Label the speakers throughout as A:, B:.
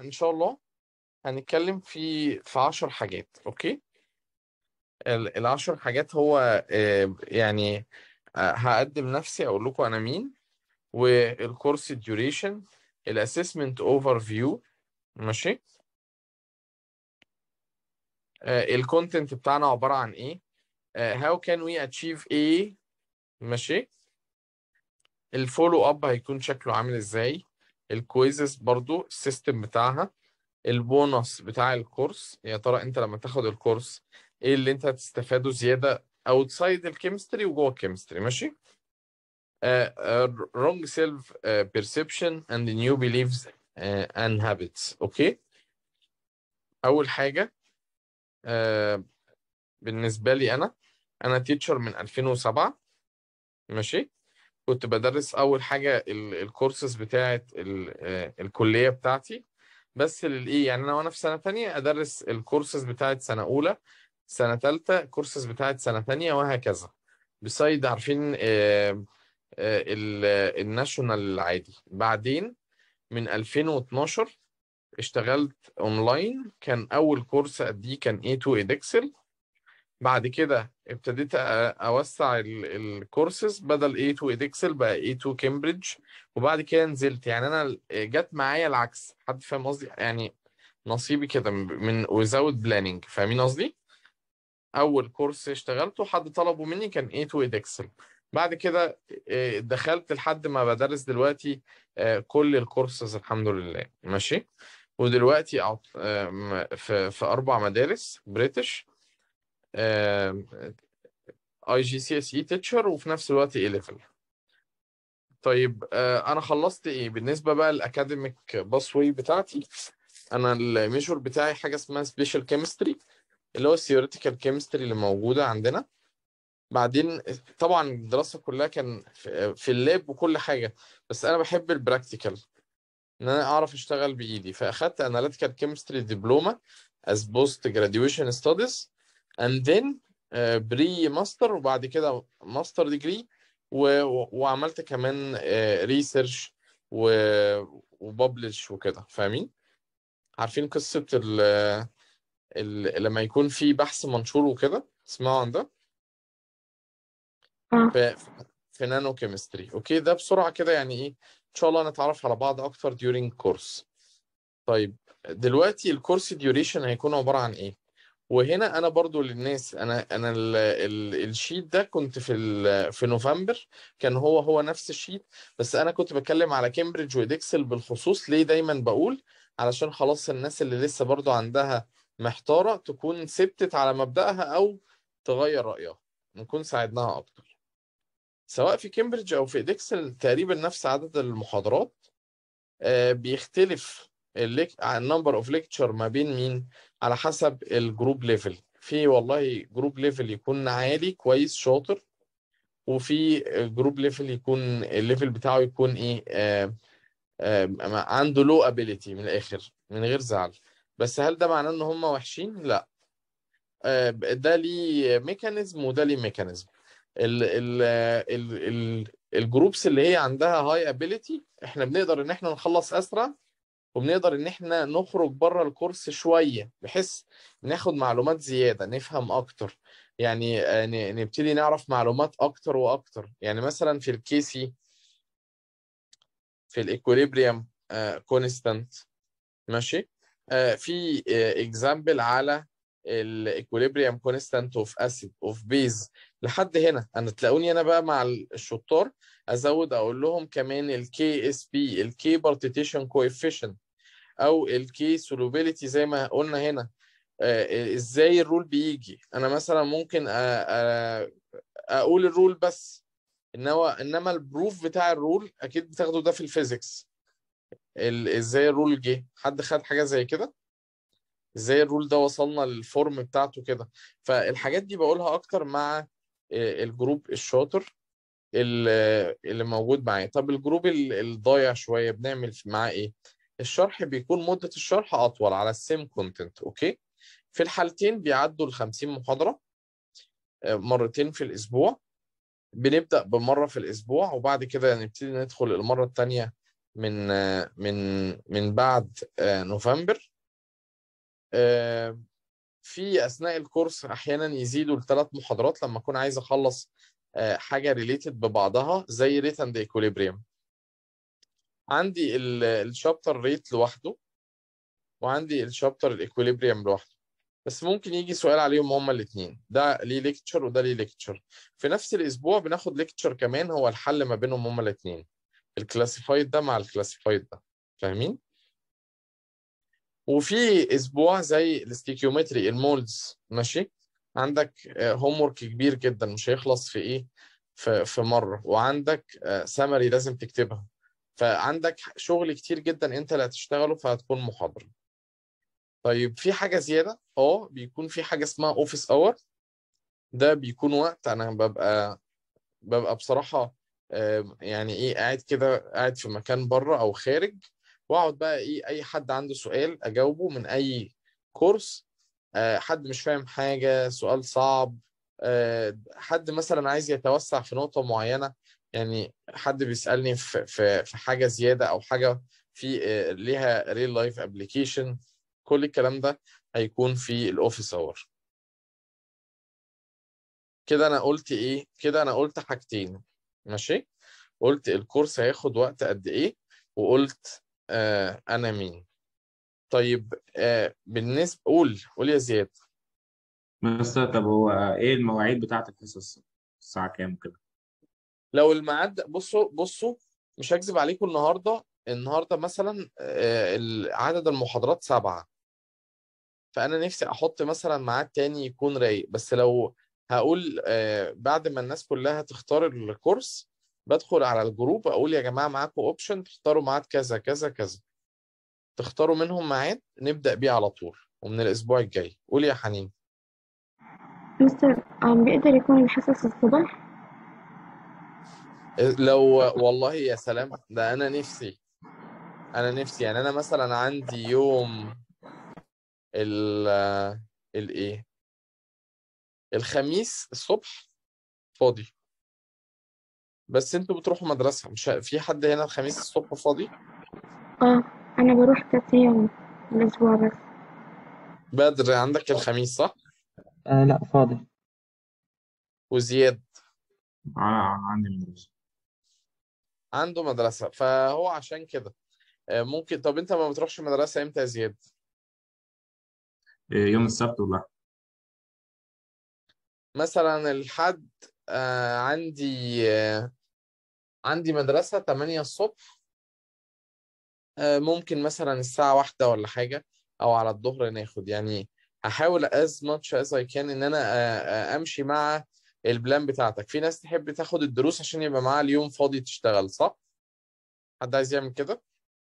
A: ان شاء الله هنتكلم في في 10 حاجات اوكي ال- العشر حاجات هو آه، يعني آه، هقدم نفسي اقول لكم انا مين والكورس ديوريشن الاسسمنت اوفر فيو ماشي الكونتنت بتاعنا عبارة عن ايه آه، how can we achieve ايه ماشي الفولو اب هيكون شكله عامل ازاي الكويزز برضو السيستم بتاعها البونص بتاع الكورس يا ترى انت لما تاخد الكورس ايه اللي انت هتستفاده زيادة outside الكيمستري وجوه الكيمستري ماشي uh, uh, wrong self uh, perception and new beliefs uh, and habits اوكي اول حاجة uh, بالنسبة لي انا انا تيتشر من 2007 ماشي كنت بدرس اول حاجة ال- الكورسز بتاعت ال- آه، الكلية بتاعتي بس للايه يعني انا وانا في سنة تانية ادرس الكورسز بتاعت سنة اولى سنة تالتة كورسز بتاعت سنة تانية وهكذا بسايد عارفين آه، آه، ال- آه، الناشونال العادي بعدين من 2012 اشتغلت اونلاين كان اول كورس اديه كان A2 ادكسل بعد كده ابتديت أ- اوسع ال- الكورسز بدل A2 ادكسل بقى A2 كامبريدج وبعد كده نزلت يعني انا ال- جت معايا العكس حد فاهم قصدي يعني نصيبي كده من من without planning فاهمين قصدي اول كورس اشتغلته حد طلبه مني كان A2 ادكسل بعد كده آه، دخلت لحد ما بدرس دلوقتي آه، كل الكورسز الحمد لله ماشي ودلوقتي أعط- آم، في في اربع مدارس بريتش اي جي سي اس اي تيتشر وفي نفس الوقت اي ليفل طيب آه، انا خلصت ايه بالنسبه بقى الاكاديميك باسوي بتاعتي انا الميجور بتاعي حاجه اسمها سبيشال كيمستري اللي هو الثيوريتيكال كيمستري اللي موجوده عندنا بعدين طبعا الدراسه كلها كان في في اللاب وكل حاجه بس انا بحب البراكتيكال ان انا اعرف اشتغل بايدي فاخدت اناليتيكال كيمستري دبلومه as post graduation studies and then بري ماستر وبعد كده ماستر ديجري وعملت كمان ريسيرش وببلش وكده فاهمين عارفين قصة ال ال لما يكون في بحث منشور وكده تسمعوا عن ده
B: اه
A: في في نانو كيمستري اوكي ده بسرعة كده يعني ايه ان شاء الله نتعرف على بعض اكتر during course طيب دلوقتي الكورس ديوريشن هيكون عبارة عن ايه وهنا انا برضو للناس انا انا ال ال الشيت ده كنت في ال في نوفمبر كان هو هو نفس الشيت بس انا كنت بتكلم على كامبريدج وإدكسل بالخصوص ليه دايما بقول علشان خلاص الناس اللي لسه برضو عندها محتارة تكون ثبتت على مبدأها او تغير رأيها نكون ساعدناها اكتر سواء في كامبريدج او في إدكسل تقريبا نفس عدد المحاضرات آه، بيختلف النمبر اوف ليكتشر ما بين مين على حسب الجروب ليفل في والله جروب ليفل يكون عالي كويس شاطر وفي جروب ليفل يكون الليفل بتاعه يكون ايه آه آه عنده لو ابيليتي من الاخر من غير زعل بس هل ده معناه ان هم وحشين لا آه ده ليه ميكانيزم وده ليه ميكانيزم ال ال ال ال الجروبس اللي هي عندها هاي ابيليتي احنا بنقدر ان احنا نخلص اسرع وبنقدر ان احنا نخرج بره الكورس شويه بحيث ناخد معلومات زياده نفهم اكتر يعني آه، ن- نبتدي نعرف معلومات اكتر واكتر يعني مثلا في الكيسي في الايكوليبريم كونستانت ماشي آه، في اكزامبل على الايكوليبريم كونستانت اوف اسيد اوف بيز لحد هنا انا تلاقوني انا بقى مع الشطار ازود اقول لهم كمان الكي اس بي الكي بارتيشن كويفيشنت او الكي سولوبيليتي زي ما قلنا هنا آه، ازاي الرول بيجي انا مثلا ممكن أ- أ- اقول الرول بس انما انما البروف بتاع الرول اكيد بتاخده ده في الفيزيكس ال- ازاي الرول جه حد خد حاجه زي كده ازاي الرول ده وصلنا للفورم بتاعته كده فالحاجات دي بقولها اكتر مع آه، الجروب الشاطر ال- اللي موجود معايا طب الجروب ال- الضايع شويه بنعمل في- معاه ايه الشرح بيكون مده الشرح اطول على السيم كونتنت اوكي في الحالتين بيعدوا ال 50 محاضره آه، مرتين في الاسبوع بنبدا بمره في الاسبوع وبعد كده نبتدي ندخل المره الثانيه من آه، من من بعد آه، نوفمبر آه، في اثناء الكورس احيانا يزيدوا لثلاث محاضرات لما اكون عايز اخلص آه، حاجه ريليتد ببعضها زي ريت اند ايكوليبريم عندي الشابتر ريت لوحده وعندي الشابتر الايكوليبريم لوحده بس ممكن يجي سؤال عليهم هما الاثنين ده ليه ليكتشر وده ليه ليكتشر في نفس الاسبوع بناخد ليكتشر كمان هو الحل ما بينهم هما الاثنين الكلاسيفايد ده مع الكلاسيفايد ده فاهمين وفي اسبوع زي الاستيكيومتري المولدز ماشي عندك هوم ورك كبير جدا مش هيخلص في ايه في في مره وعندك سمري لازم تكتبها فعندك شغل كتير جدا انت اللي هتشتغله فهتكون محاضره طيب في حاجه زياده اه بيكون في حاجه اسمها اوفيس اور ده بيكون وقت انا ببقى ببقى بصراحه آه، يعني ايه قاعد كده قاعد في مكان بره او خارج واقعد بقى ايه اي حد عنده سؤال اجاوبه من اي كورس آه، حد مش فاهم حاجه سؤال صعب آه، حد مثلا عايز يتوسع في نقطه معينه يعني حد بيسالني في في في حاجه زياده او حاجه في آه، ليها ريل لايف ابلكيشن كل الكلام ده هيكون في الاوفيس اور كده انا قلت ايه كده انا قلت حاجتين ماشي قلت الكورس هياخد وقت قد ايه وقلت آه انا مين طيب آه بالنسبه قول قول يا زياد
B: بس طب هو ايه المواعيد بتاعة الحصص الساعة كام كده
A: لو الميعاد بصوا بصوا مش هكذب عليكم النهارده النهارده مثلا آه، ال- عدد المحاضرات سبعة فأنا نفسي أحط مثلا ميعاد تاني يكون رايق بس لو هقول آه، بعد ما الناس كلها تختار الكورس بدخل على الجروب أقول يا جماعة معاكم أوبشن تختاروا ميعاد كذا كذا كذا تختاروا منهم ميعاد نبدأ بيه على طول ومن الأسبوع الجاي قول يا حنين
C: مستر آم، بيقدر يكون الحصص الصبح
A: لو والله يا سلام ده أنا نفسي أنا نفسي يعني أنا مثلا عندي يوم ال الايه الخميس الصبح فاضي بس انتوا بتروحوا مدرسة مش ه- في حد هنا الخميس الصبح فاضي
C: اه أنا بروح تلات أيام الأسبوع بس
A: بدر عندك الخميس صح
D: آه لا فاضي
A: وزياد
B: انا عندي مدرسة
A: عنده مدرسة فهو عشان كده آه، ممكن طب انت ما بتروحش مدرسة امتى يا زياد
B: إيه، يوم السبت ولا
A: مثلا الحد آه، عندي آه، عندي مدرسة 8 الصبح آه، ممكن مثلا الساعة واحدة ولا حاجة أو على الظهر ناخد يعني هحاول as much as I can إن أنا آه، آه، أمشي مع البلان بتاعتك في ناس تحب تاخد الدروس عشان يبقى معاها اليوم فاضي تشتغل صح؟ حد عايز يعمل كده؟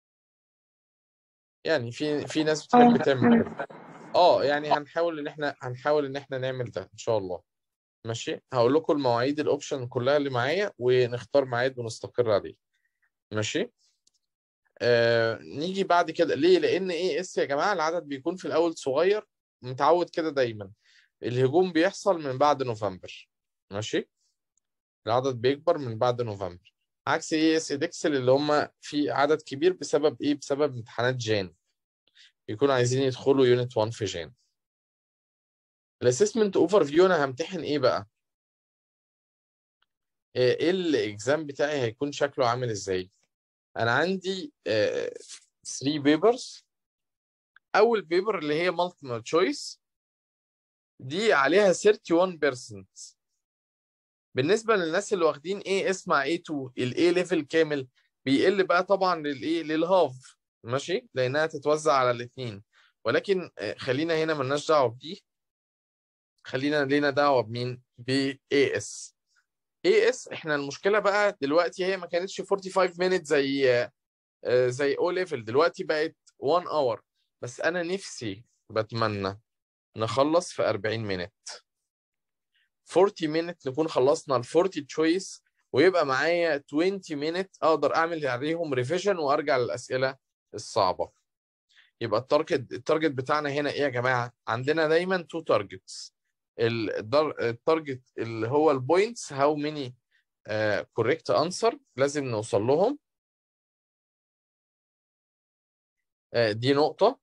A: يعني في في ناس بتحب
C: اه
A: تعمل
C: أنا
A: كده اه يعني هنحاول ان احنا هنحاول ان احنا نعمل ده ان شاء الله ماشي هقول لكم المواعيد الاوبشن كلها اللي معايا ونختار ميعاد ونستقر عليه ماشي آه نيجي بعد كده ليه لان ايه اس يا جماعه العدد بيكون في الاول صغير متعود كده دايما الهجوم بيحصل من بعد نوفمبر ماشي العدد بيكبر من بعد نوفمبر عكس اي اس ادكسل اللي هم في عدد كبير بسبب ايه بسبب امتحانات جان يكونوا عايزين يدخلوا يونت 1 في جان الاسسمنت اوفر فيو انا همتحن ايه بقى ايه الاكزام بتاعي هيكون شكله عامل ازاي انا عندي 3 بيبرز اول بيبر اللي هي مالتيبل تشويس دي عليها 31% بالنسبه للناس اللي واخدين ايه اسمع A2 الاي ليفل كامل بيقل بقى طبعا للايه للهاف ماشي لانها تتوزع على الاثنين ولكن آه، خلينا هنا ملناش دعوه بدي خلينا لينا دعوه بمين ب AS AS احنا المشكله بقى دلوقتي هي ما كانتش 45 minutes زي آه، زي او ليفل دلوقتي بقت 1 اور بس انا نفسي بتمنى نخلص في 40 مينت 40 مينت نكون خلصنا ال 40 تشويس ويبقى معايا 20 مينت اقدر اعمل عليهم ريفيجن وارجع للاسئله الصعبه يبقى التارجت التارجت بتاعنا هنا ايه يا جماعه عندنا دايما تو تارجتس التارجت اللي هو البوينتس هاو ماني كوريكت انسر لازم نوصل لهم آه، دي نقطة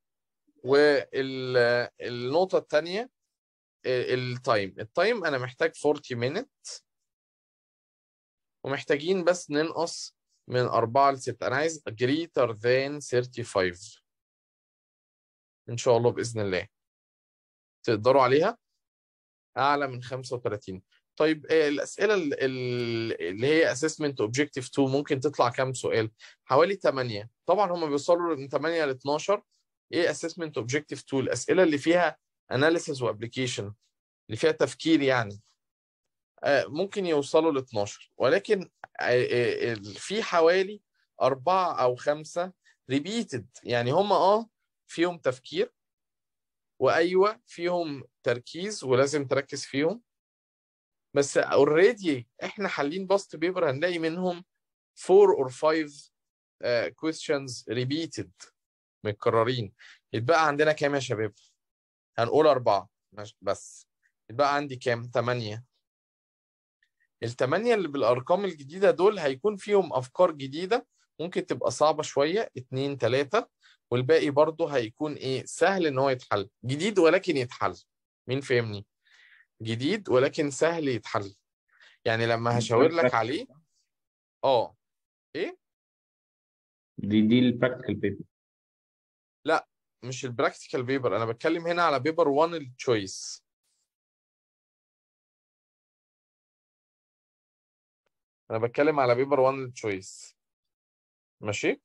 A: والنقطة الثانية التايم التايم أنا محتاج 40 minute ومحتاجين بس ننقص من 4 ل 6 أنا عايز greater than 35 إن شاء الله بإذن الله تقدروا عليها أعلى من 35 طيب آه، الأسئلة ال- ال- اللي هي assessment objective 2 ممكن تطلع كام سؤال؟ حوالي 8 طبعا هم بيوصلوا من 8 ل 12 ايه assessment objective 2 الأسئلة اللي فيها analysis وapplication اللي فيها تفكير يعني آه، ممكن يوصلوا ل 12 ولكن آه، آه، ال- في حوالي أربعة أو خمسة repeated يعني هم اه فيهم تفكير وأيوه فيهم تركيز ولازم تركز فيهم بس اوريدي احنا حالين باست بيبر هنلاقي منهم 4 or 5 uh, questions repeated متكررين يتبقى عندنا كام يا شباب؟ هنقول أربعة مش- بس يتبقى عندي كام؟ ثمانية الثمانية اللي بالأرقام الجديدة دول هيكون فيهم أفكار جديدة ممكن تبقى صعبة شوية اتنين تلاتة والباقي برضه هيكون إيه سهل إن هو يتحل جديد ولكن يتحل مين فهمني؟ جديد ولكن سهل يتحل يعني لما هشاور لك عليه اه
B: دي دي البراكتيكال بيبر
A: مش البراكتيكال بيبر انا بتكلم هنا على بيبر 1 التشويس انا بتكلم على بيبر 1 التشويس ماشي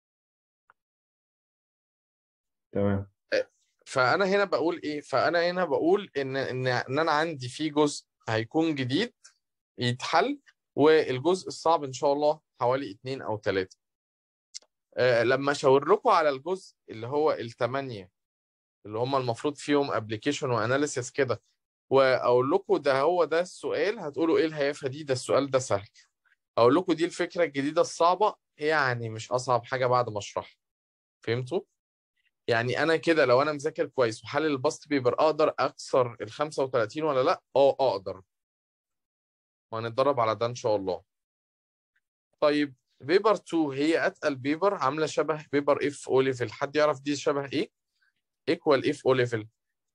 B: تمام
A: فانا هنا بقول ايه فانا هنا بقول ان ان ان انا عندي في جزء هيكون جديد يتحل والجزء الصعب ان شاء الله حوالي اتنين او تلاتة آه لما اشاور لكم على الجزء اللي هو الثمانية اللي هم المفروض فيهم ابلكيشن واناليسيس كده واقول لكم ده هو ده السؤال هتقولوا ايه الهيافه دي ده السؤال ده سهل اقول لكم دي الفكره الجديده الصعبه يعني مش اصعب حاجه بعد ما اشرحها فهمتوا يعني انا كده لو انا مذاكر كويس وحلل الباست بيبر اقدر اكسر ال 35 ولا لا اه اقدر وهنتدرب على ده ان شاء الله طيب بيبر 2 هي اتقل بيبر عامله شبه بيبر اف او ليفل حد يعرف دي شبه ايه ايكوال اف او ليفل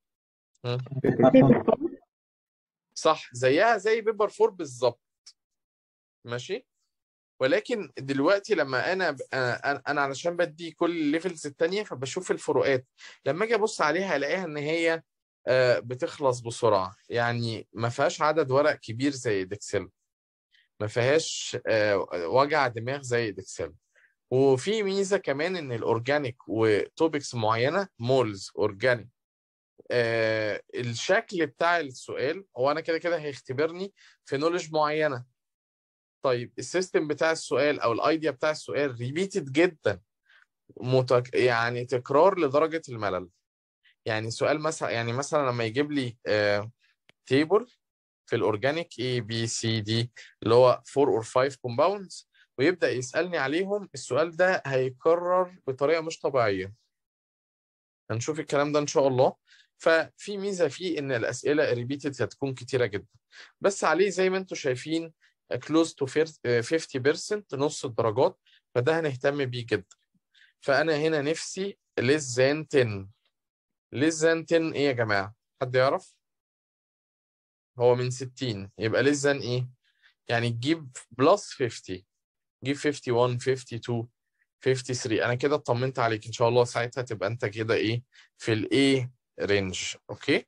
C: بيبر فور
A: صح زيها زي بيبر 4 بالظبط ماشي ولكن دلوقتي لما انا ب... انا انا علشان بدي كل الليفلز التانية فبشوف الفروقات لما اجي ابص عليها الاقيها ان هي آه، بتخلص بسرعة يعني ما فيهاش عدد ورق كبير زي ديكسل ما فيهاش آه، وجع دماغ زي ديكسل وفي ميزة كمان ان الاورجانيك وتوبكس معينة مولز اورجانيك آه الشكل بتاع السؤال هو انا كده كده هيختبرني في نولج معينة طيب السيستم بتاع السؤال او الايديا بتاع السؤال ريبيتد جدا متك... يعني تكرار لدرجة الملل يعني سؤال مثلا يعني مثلا لما يجيب لي آه تيبل في الاورجانيك A B C D اللي هو 4 or 5 compounds ويبدأ يسألني عليهم السؤال ده هيكرر بطريقة مش طبيعية هنشوف الكلام ده ان شاء الله ففي ميزة فيه ان الأسئلة ريبيتد هتكون كتيرة جدا بس عليه زي ما انتم شايفين close to 50% نص الدرجات فده هنهتم بيه جدا فأنا هنا نفسي less than 10 less than 10 ايه يا جماعة حد يعرف هو من 60 يبقى less than ايه يعني تجيب بلس 50 جيب 51 52 53 انا كده اطمنت عليك ان شاء الله ساعتها تبقى انت كده ايه في الايه رينج اوكي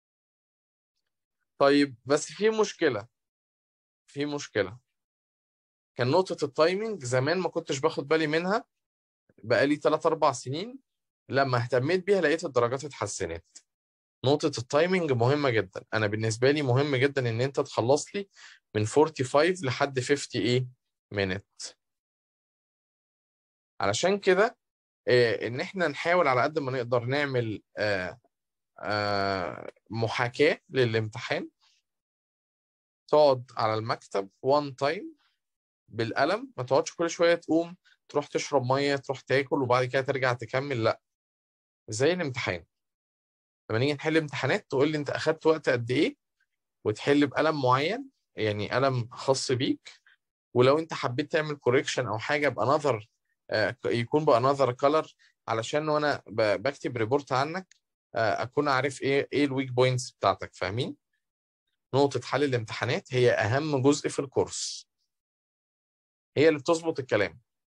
A: طيب بس في مشكلة في مشكلة كان نقطة التايمنج زمان ما كنتش باخد بالي منها بقالي 3 4 سنين لما اهتميت بيها لقيت الدرجات اتحسنت نقطة التايمنج مهمة جدا أنا بالنسبة لي مهم جدا إن أنت تخلص لي من 45 لحد 50 إيه minute علشان كده آه، إن إحنا نحاول على قد ما نقدر نعمل آه، آه، محاكاة للامتحان تقعد على المكتب وان تايم بالقلم ما تقعدش كل شوية تقوم تروح تشرب مية تروح تاكل وبعد كده ترجع تكمل لا زي الامتحان لما نيجي نحل امتحانات تقول لي انت اخدت وقت قد ايه وتحل بقلم معين يعني قلم خاص بيك ولو انت حبيت تعمل كوريكشن او حاجه بانذر يكون بانذر كلر علشان وانا ب- بكتب ريبورت عنك آه، اكون عارف ايه ايه الويك بوينتس بتاعتك فاهمين نقطة حل الامتحانات هي اهم جزء في الكورس هي اللي بتظبط الكلام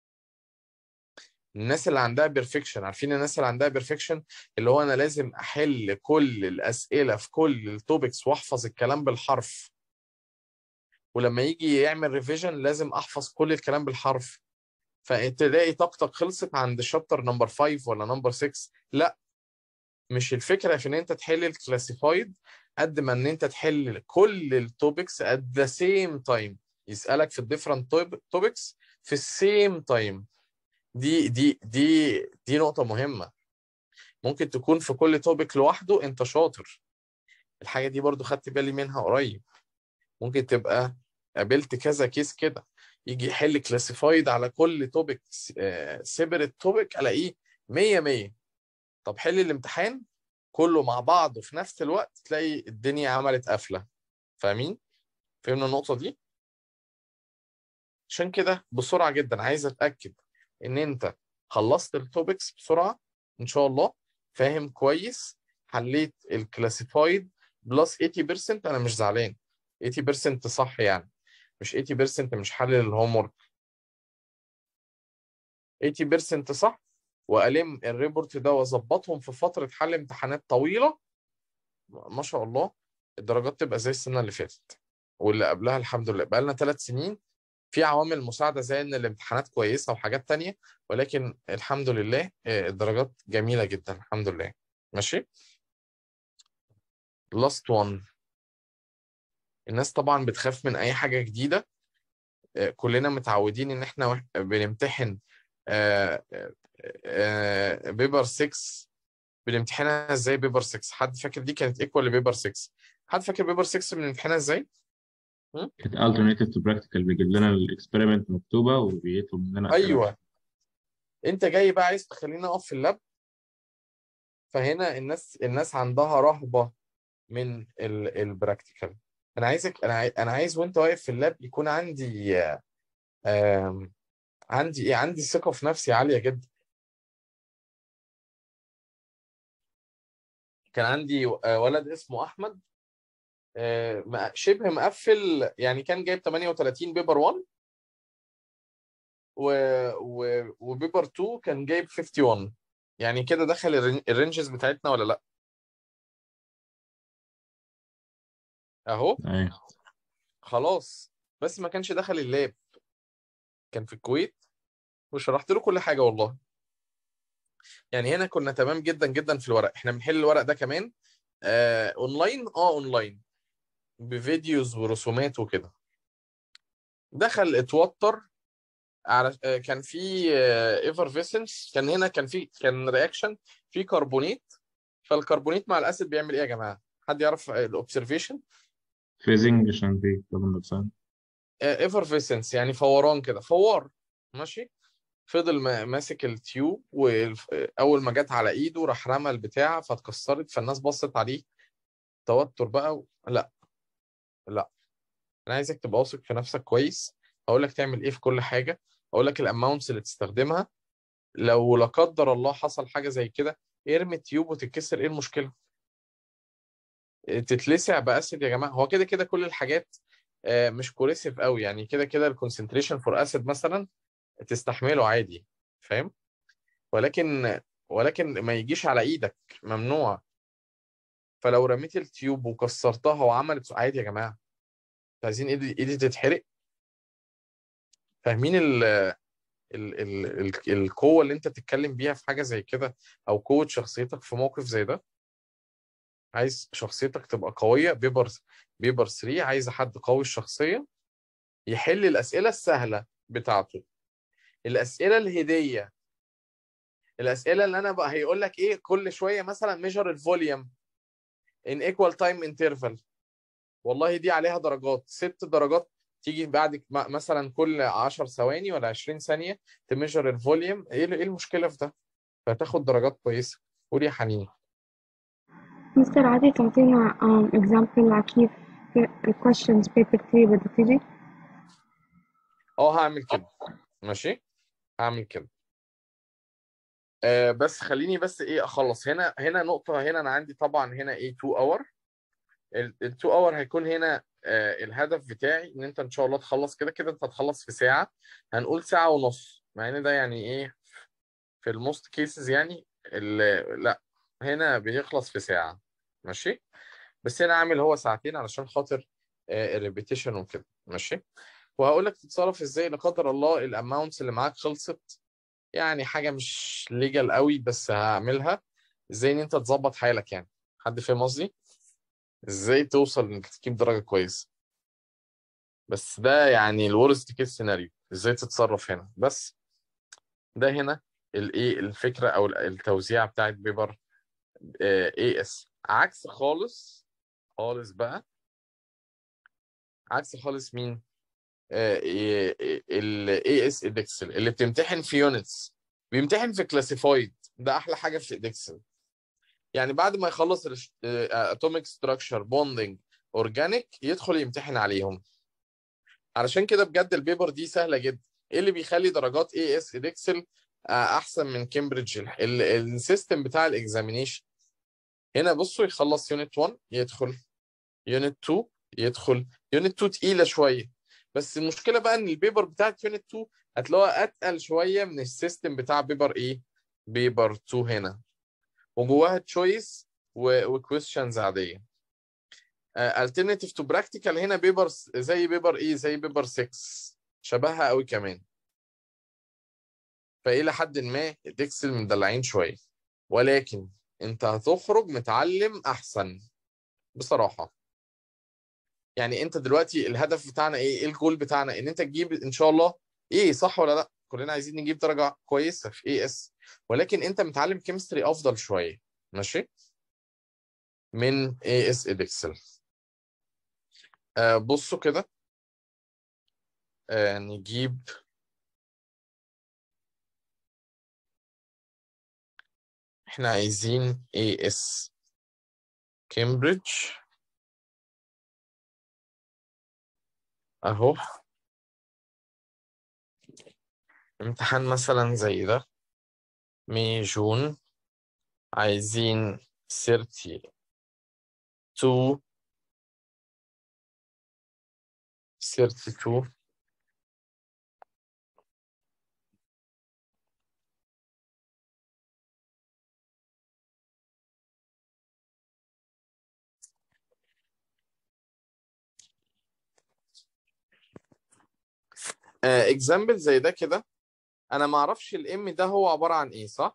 A: الناس اللي عندها بيرفكشن عارفين الناس اللي عندها بيرفكشن اللي هو انا لازم احل كل الاسئله في كل التوبكس واحفظ الكلام بالحرف ولما يجي يعمل ريفيجن لازم احفظ كل الكلام بالحرف فتلاقي طاقتك خلصت عند شابتر نمبر 5 ولا نمبر 6 لا مش الفكره في ان انت تحل الكلاسيفايد قد ما ان انت تحل كل التوبكس at the same time يسالك في الديفرنت توبكس في السيم تايم دي دي دي دي نقطة مهمة ممكن تكون في كل توبيك لوحده انت شاطر الحاجة دي برضو خدت بالي منها قريب ممكن تبقى قابلت كذا كيس كده يجي يحل كلاسيفايد على كل توبيك سيبريت توبيك الاقيه 100 100 طب حل الامتحان كله مع بعضه في نفس الوقت تلاقي الدنيا عملت قفلة فاهمين؟ فهمنا النقطة دي؟ عشان كده بسرعة جدا عايز اتأكد ان انت خلصت التوبكس بسرعة ان شاء الله فاهم كويس حليت الكلاسيفايد بلس 80% انا مش زعلان 80% صح يعني مش 80% مش حل الهوم ورك 80% صح والم الريبورت ده واظبطهم في فترة حل امتحانات طويلة ما شاء الله الدرجات تبقى زي السنة اللي فاتت واللي قبلها الحمد لله بقى لنا ثلاث سنين في عوامل مساعدة زي ان الامتحانات كويسة وحاجات تانية ولكن الحمد لله آه، الدرجات جميلة جدا الحمد لله ماشي last one الناس طبعا بتخاف من اي حاجة جديدة آه، كلنا متعودين ان احنا وإح- بنمتحن بيبر 6 بنمتحنها ازاي بيبر 6 حد فاكر دي كانت ايكوال لبيبر 6 حد فاكر بيبر 6 بنمتحنها ازاي
B: كانت alternative to practical بيجيب لنا الاكسبيرمنت مكتوبة وبيطلب مننا أسئلة
A: ايوه انت جاي بقى عايز تخليني اقف في اللاب فهنا الناس الناس عندها رهبة من البراكتيكال انا عايزك انا عاي- انا عايز وانت واقف في اللاب يكون عندي آم، عندي ايه عندي ثقة في نفسي عالية جدا كان عندي آه، ولد اسمه احمد آه، م- شبه مقفل يعني كان جايب 38 بيبر 1 و... و... وبيبر 2 كان جايب 51 يعني كده دخل الرين- الرينجز بتاعتنا ولا لا اهو
B: أيوه
A: خلاص بس ما كانش دخل اللاب كان في الكويت وشرحت له كل حاجة والله يعني هنا كنا تمام جدا جدا في الورق احنا بنحل الورق ده كمان آه اونلاين اه اونلاين بفيديوز ورسومات وكده دخل اتوتر على آه، كان في ايفرفيسنس كان هنا كان في كان رياكشن في كربونيت فالكربونيت مع الاسيد بيعمل ايه يا جماعه حد يعرف الاوبزرفيشن
B: فيزنج عشان دي كاربون دايوكسيد
A: ايفرفيسنس يعني فوران كده فوار ماشي فضل ما- ماسك التيوب واول ما جت على ايده راح رمى البتاع فاتكسرت فالناس بصت عليه توتر بقى و... لا لا انا عايزك تبقى واثق في نفسك كويس هقول لك تعمل ايه في كل حاجه هقول لك الاماونتس اللي تستخدمها لو لا قدر الله حصل حاجه زي كده ارمي التيوب وتتكسر ايه المشكله تتلسع باسيد يا جماعه هو كده كده كل الحاجات آه، مش كوريسيف قوي يعني كده كده الكونسنتريشن فور اسيد مثلا تستحمله عادي فاهم ولكن ولكن ما يجيش على ايدك ممنوع فلو رميت التيوب وكسرتها وعملت عادي يا جماعه انتوا عايزين ايدي ايدي تتحرق فاهمين ال ال ال ال القوه اللي انت تتكلم بيها في حاجه زي كده او قوه شخصيتك في موقف زي ده عايز شخصيتك تبقى قويه بيبر بيبر 3 عايز حد قوي الشخصيه يحل الاسئله السهله بتاعته الاسئله الهديه الاسئله اللي انا بقى هيقول لك ايه كل شويه مثلا ميجر الفوليوم ان ايكوال تايم انترفال والله دي عليها درجات ست درجات تيجي بعد م- مثلا كل 10 ثواني ولا 20 ثانيه تميجر الفوليوم ايه ايه المشكله في ده فتاخد درجات كويسه قول يا حنين
C: مستر عادي تعطينا um, example على كيف ال questions paper 3 بدها تيجي
A: اه هعمل كده ماشي هعمل كده آه بس خليني بس ايه اخلص هنا هنا نقطة هنا انا عندي طبعا هنا ايه 2 اور ال 2 اور هيكون هنا آه الهدف بتاعي ان انت ان شاء الله تخلص كده كده انت هتخلص في ساعة هنقول ساعة ونص مع ان ده يعني ايه في الموست كيسز يعني ال- لا هنا بيخلص في ساعة ماشي بس هنا عامل هو ساعتين علشان خاطر الريبيتيشن وكده ماشي وهقول لك تتصرف ازاي لا قدر الله الاماونتس اللي معاك خلصت يعني حاجه مش ليجال قوي بس هعملها ازاي ان انت تظبط حالك يعني حد فاهم قصدي ازاي توصل انك تجيب درجه كويسه بس ده يعني الورست كيس سيناريو ازاي تتصرف هنا بس ده هنا الايه الفكره او التوزيع بتاعت بيبر اي اس عكس خالص خالص بقى عكس خالص مين الاي اس ادكسل اللي بتمتحن في يونتس بيمتحن في كلاسيفايد ده احلى حاجه في ادكسل يعني بعد ما يخلص اتوميك ستراكشر بوندنج اورجانيك يدخل يمتحن عليهم علشان كده بجد البيبر دي سهله جدا ايه اللي بيخلي درجات اي اس ادكسل احسن من كامبريدج السيستم بتاع الاكزامينيشن هنا بصوا يخلص يونت 1 يدخل يونت 2 يدخل يونت 2 تقيله شويه بس المشكله بقى ان البيبر بتاعت يونت 2 هتلاقوها اتقل شويه من السيستم بتاع بيبر ايه بيبر 2 هنا وجواها تشويس وكويشنز عاديه الترناتيف تو براكتيكال هنا بيبر زي بيبر ايه زي بيبر 6 شبهها قوي كمان فالى حد ما ديكسل مدلعين شويه ولكن انت هتخرج متعلم احسن بصراحه يعني انت دلوقتي الهدف بتاعنا ايه ايه الجول بتاعنا ان انت تجيب ان شاء الله ايه صح ولا لا كلنا عايزين نجيب درجه كويسه في اي اس ولكن انت متعلم كيمستري افضل شويه ماشي من اي اس ادكسل آه بصوا كده آه نجيب احنا عايزين اي اس كامبريدج اهو امتحان مثلا زي ده مي جون عايزين 32 32 اكزامبل زي ده كده انا ما اعرفش الام ده هو عباره عن ايه صح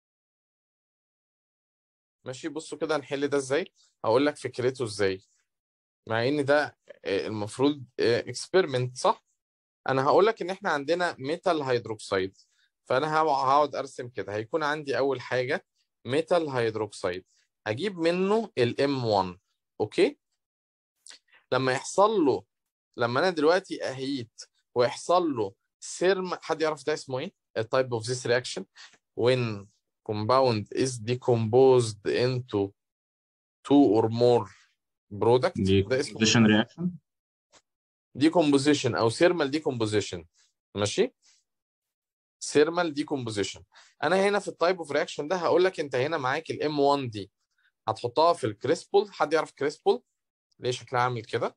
A: ماشي بصوا كده هنحل ده ازاي هقول لك فكرته ازاي مع ان ده آه، المفروض اكسبيرمنت صح انا هقول لك ان احنا عندنا ميتال هيدروكسيد فانا هقع- هقعد ارسم كده هيكون عندي اول حاجه ميتال هيدروكسيد هجيب منه الام 1 اوكي لما يحصل له لما انا دلوقتي اهيت ويحصل له سيرم حد يعرف ده اسمه ايه التايب اوف this reaction when compound is decomposed into two or more product
B: دي
A: ده اسمه
B: composition reaction
A: decomposition او thermal decomposition ماشي thermal decomposition انا هنا في التايب اوف رياكشن ده هقول لك انت هنا معاك الام 1 دي هتحطها في الكريسبول حد يعرف كريسبول ليه شكلها عامل كده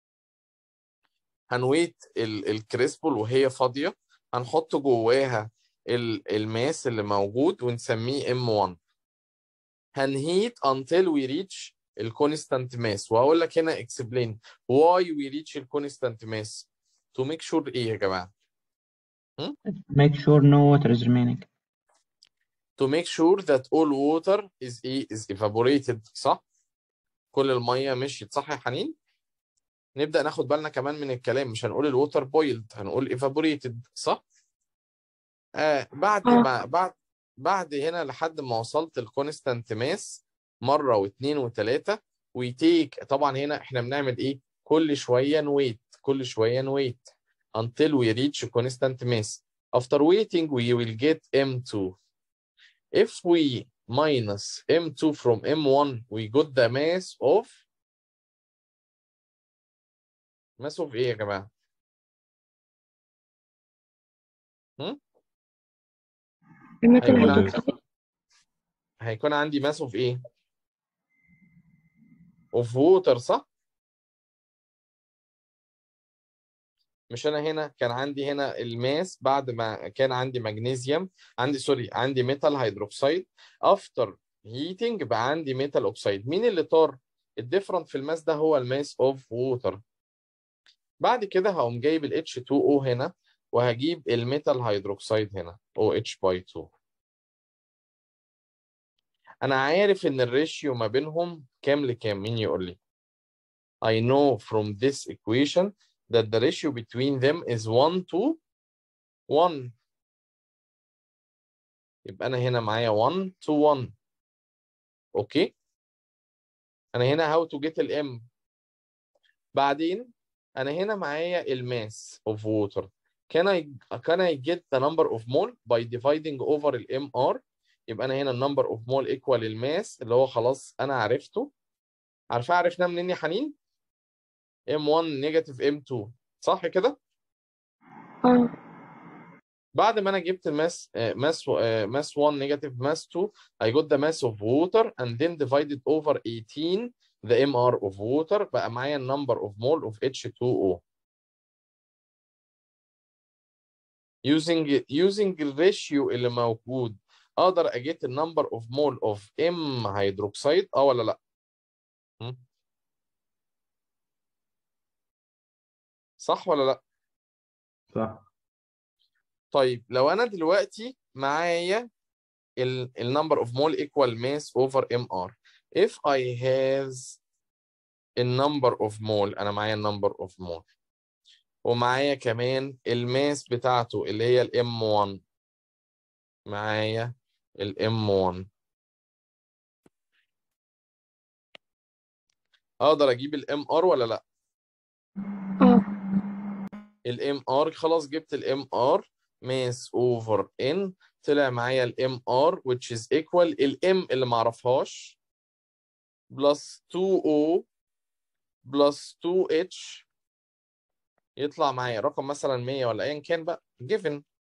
A: هنويت ال- الكريسبول وهي فاضيه هنحط جواها ال- الماس اللي موجود ونسميه ام 1 هنهيت until we reach الكونستانت ماس وهقول لك هنا explain why we reach الكونستانت ماس to make sure ايه يا جماعه
D: make sure no water is remaining
A: to make sure that all water is ايه is evaporated صح كل الميه مشيت صح يا حنين نبدا ناخد بالنا كمان من الكلام مش هنقول الووتر بويلد هنقول evaporated صح آه بعد
C: آه.
A: ما بعد بعد هنا لحد ما وصلت الكونستانت ماس مره واثنين وثلاثه ويتيك طبعا هنا احنا بنعمل ايه كل شويه نويت كل شويه نويت until we reach constant mass after waiting we will get m2 if we minus m2 from m1 we got the mass of mass of ايه يا جماعه
C: الميتال
A: هيكون
B: عندي-
C: هيدروكسيد
A: هيكون عندي ماس اوف ايه اوف ووتر صح مش انا هنا كان عندي هنا الماس بعد ما كان عندي مغنيسيوم عندي سوري عندي ميتال هيدروكسيد افتر هيتنج بقى عندي ميتال اوكسيد مين اللي طار الديفرنت في الماس ده هو الماس اوف ووتر بعد كده هقوم جايب ال H2O هنا وهجيب الميتال هيدروكسيد هنا OH باي 2 انا عارف ان الريشيو ما بينهم كام لكام مين يقول لي I know from this equation that the ratio between them is 1 to 1 يبقى انا هنا معايا 1 to 1 اوكي انا هنا how to get ال M بعدين انا هنا معايا الماس of water can I can I get the number of mole by dividing over ال MR يبقى انا هنا النمبر of mole equal الماس اللي هو خلاص انا عرفته عارفاه عرفناه منين يا حنين M1 نيجاتيف M2 صح كده
C: اه
A: بعد ما انا جبت الماس ماس ماس 1 نيجاتيف ماس 2 I got the mass of water and then divided over 18 the MR of water بقى معايا النمبر of mole of H2O using using الريشيو اللي موجود اقدر اجيت النمبر of mole of M هيدروكسيد اه ولا لا م? صح ولا لا
B: صح
A: طيب لو انا دلوقتي معايا ال ال number of mole equal mass over mr if I has a number of mole انا معايا number of mole ومعايا كمان الماس بتاعته اللي هي ال m1 معايا ال m1 اقدر اجيب ال mr ولا لا
C: اه
A: ال mr خلاص جبت ال mr mass over n طلع معايا ال mr which is equal ال m اللي ما اعرفهاش plus 2o plus 2h يطلع معايا رقم مثلا 100 ولا ايا كان بقى given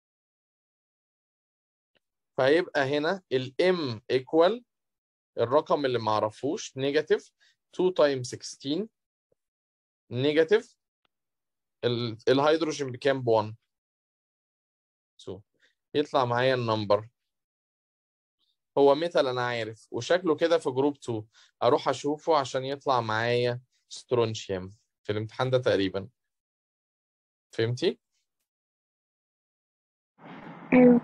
A: فهيبقى هنا ال m equal الرقم اللي ما اعرفوش نيجاتيف 2 times 16 نيجاتيف ال- الهيدروجين بكام ب 1 2 يطلع معايا النمبر هو ميتال انا عارف وشكله كده في جروب 2 اروح اشوفه عشان يطلع معايا سترونشيوم في الامتحان ده تقريبا فهمتي
C: ايوه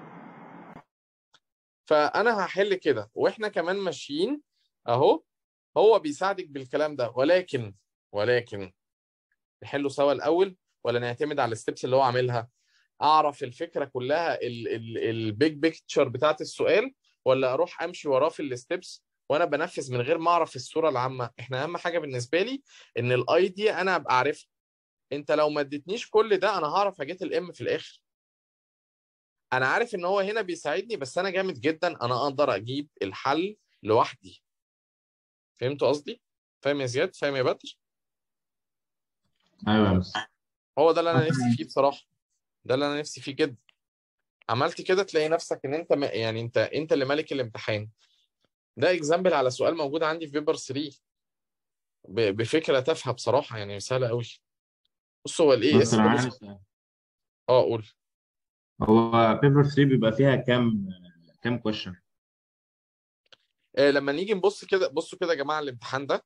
A: فانا هحل كده واحنا كمان ماشيين اهو هو بيساعدك بالكلام ده ولكن ولكن نحله سوا الاول ولا نعتمد على الستبس اللي هو عاملها اعرف الفكره كلها البيج بيكتشر بتاعت السؤال ولا اروح امشي وراه في الستبس وانا بنفذ من غير ما اعرف الصوره العامه احنا اهم حاجه بالنسبه لي ان الاي دي انا ابقى عارفها انت لو ما اديتنيش كل ده انا هعرف اجيت الام في الاخر انا عارف ان هو هنا بيساعدني بس انا جامد جدا انا اقدر اجيب الحل لوحدي فهمت قصدي فاهم يا زياد فاهم يا بدر
B: ايوه يا مس
A: هو ده اللي انا نفسي فيه بصراحه ده اللي انا نفسي فيه جدا عملت كده تلاقي نفسك ان انت م- يعني انت انت اللي مالك الامتحان ده اكزامبل على سؤال موجود عندي في بيبر 3 ب- بفكره تافهه بصراحه يعني سهله قوي بص هو الاي
B: بس
A: اس
B: انا عايز
A: اه قول
B: هو بيبر 3 بيبقى فيها كام كام كويشن
A: آه لما نيجي نبص كده بصوا كده يا جماعه الامتحان ده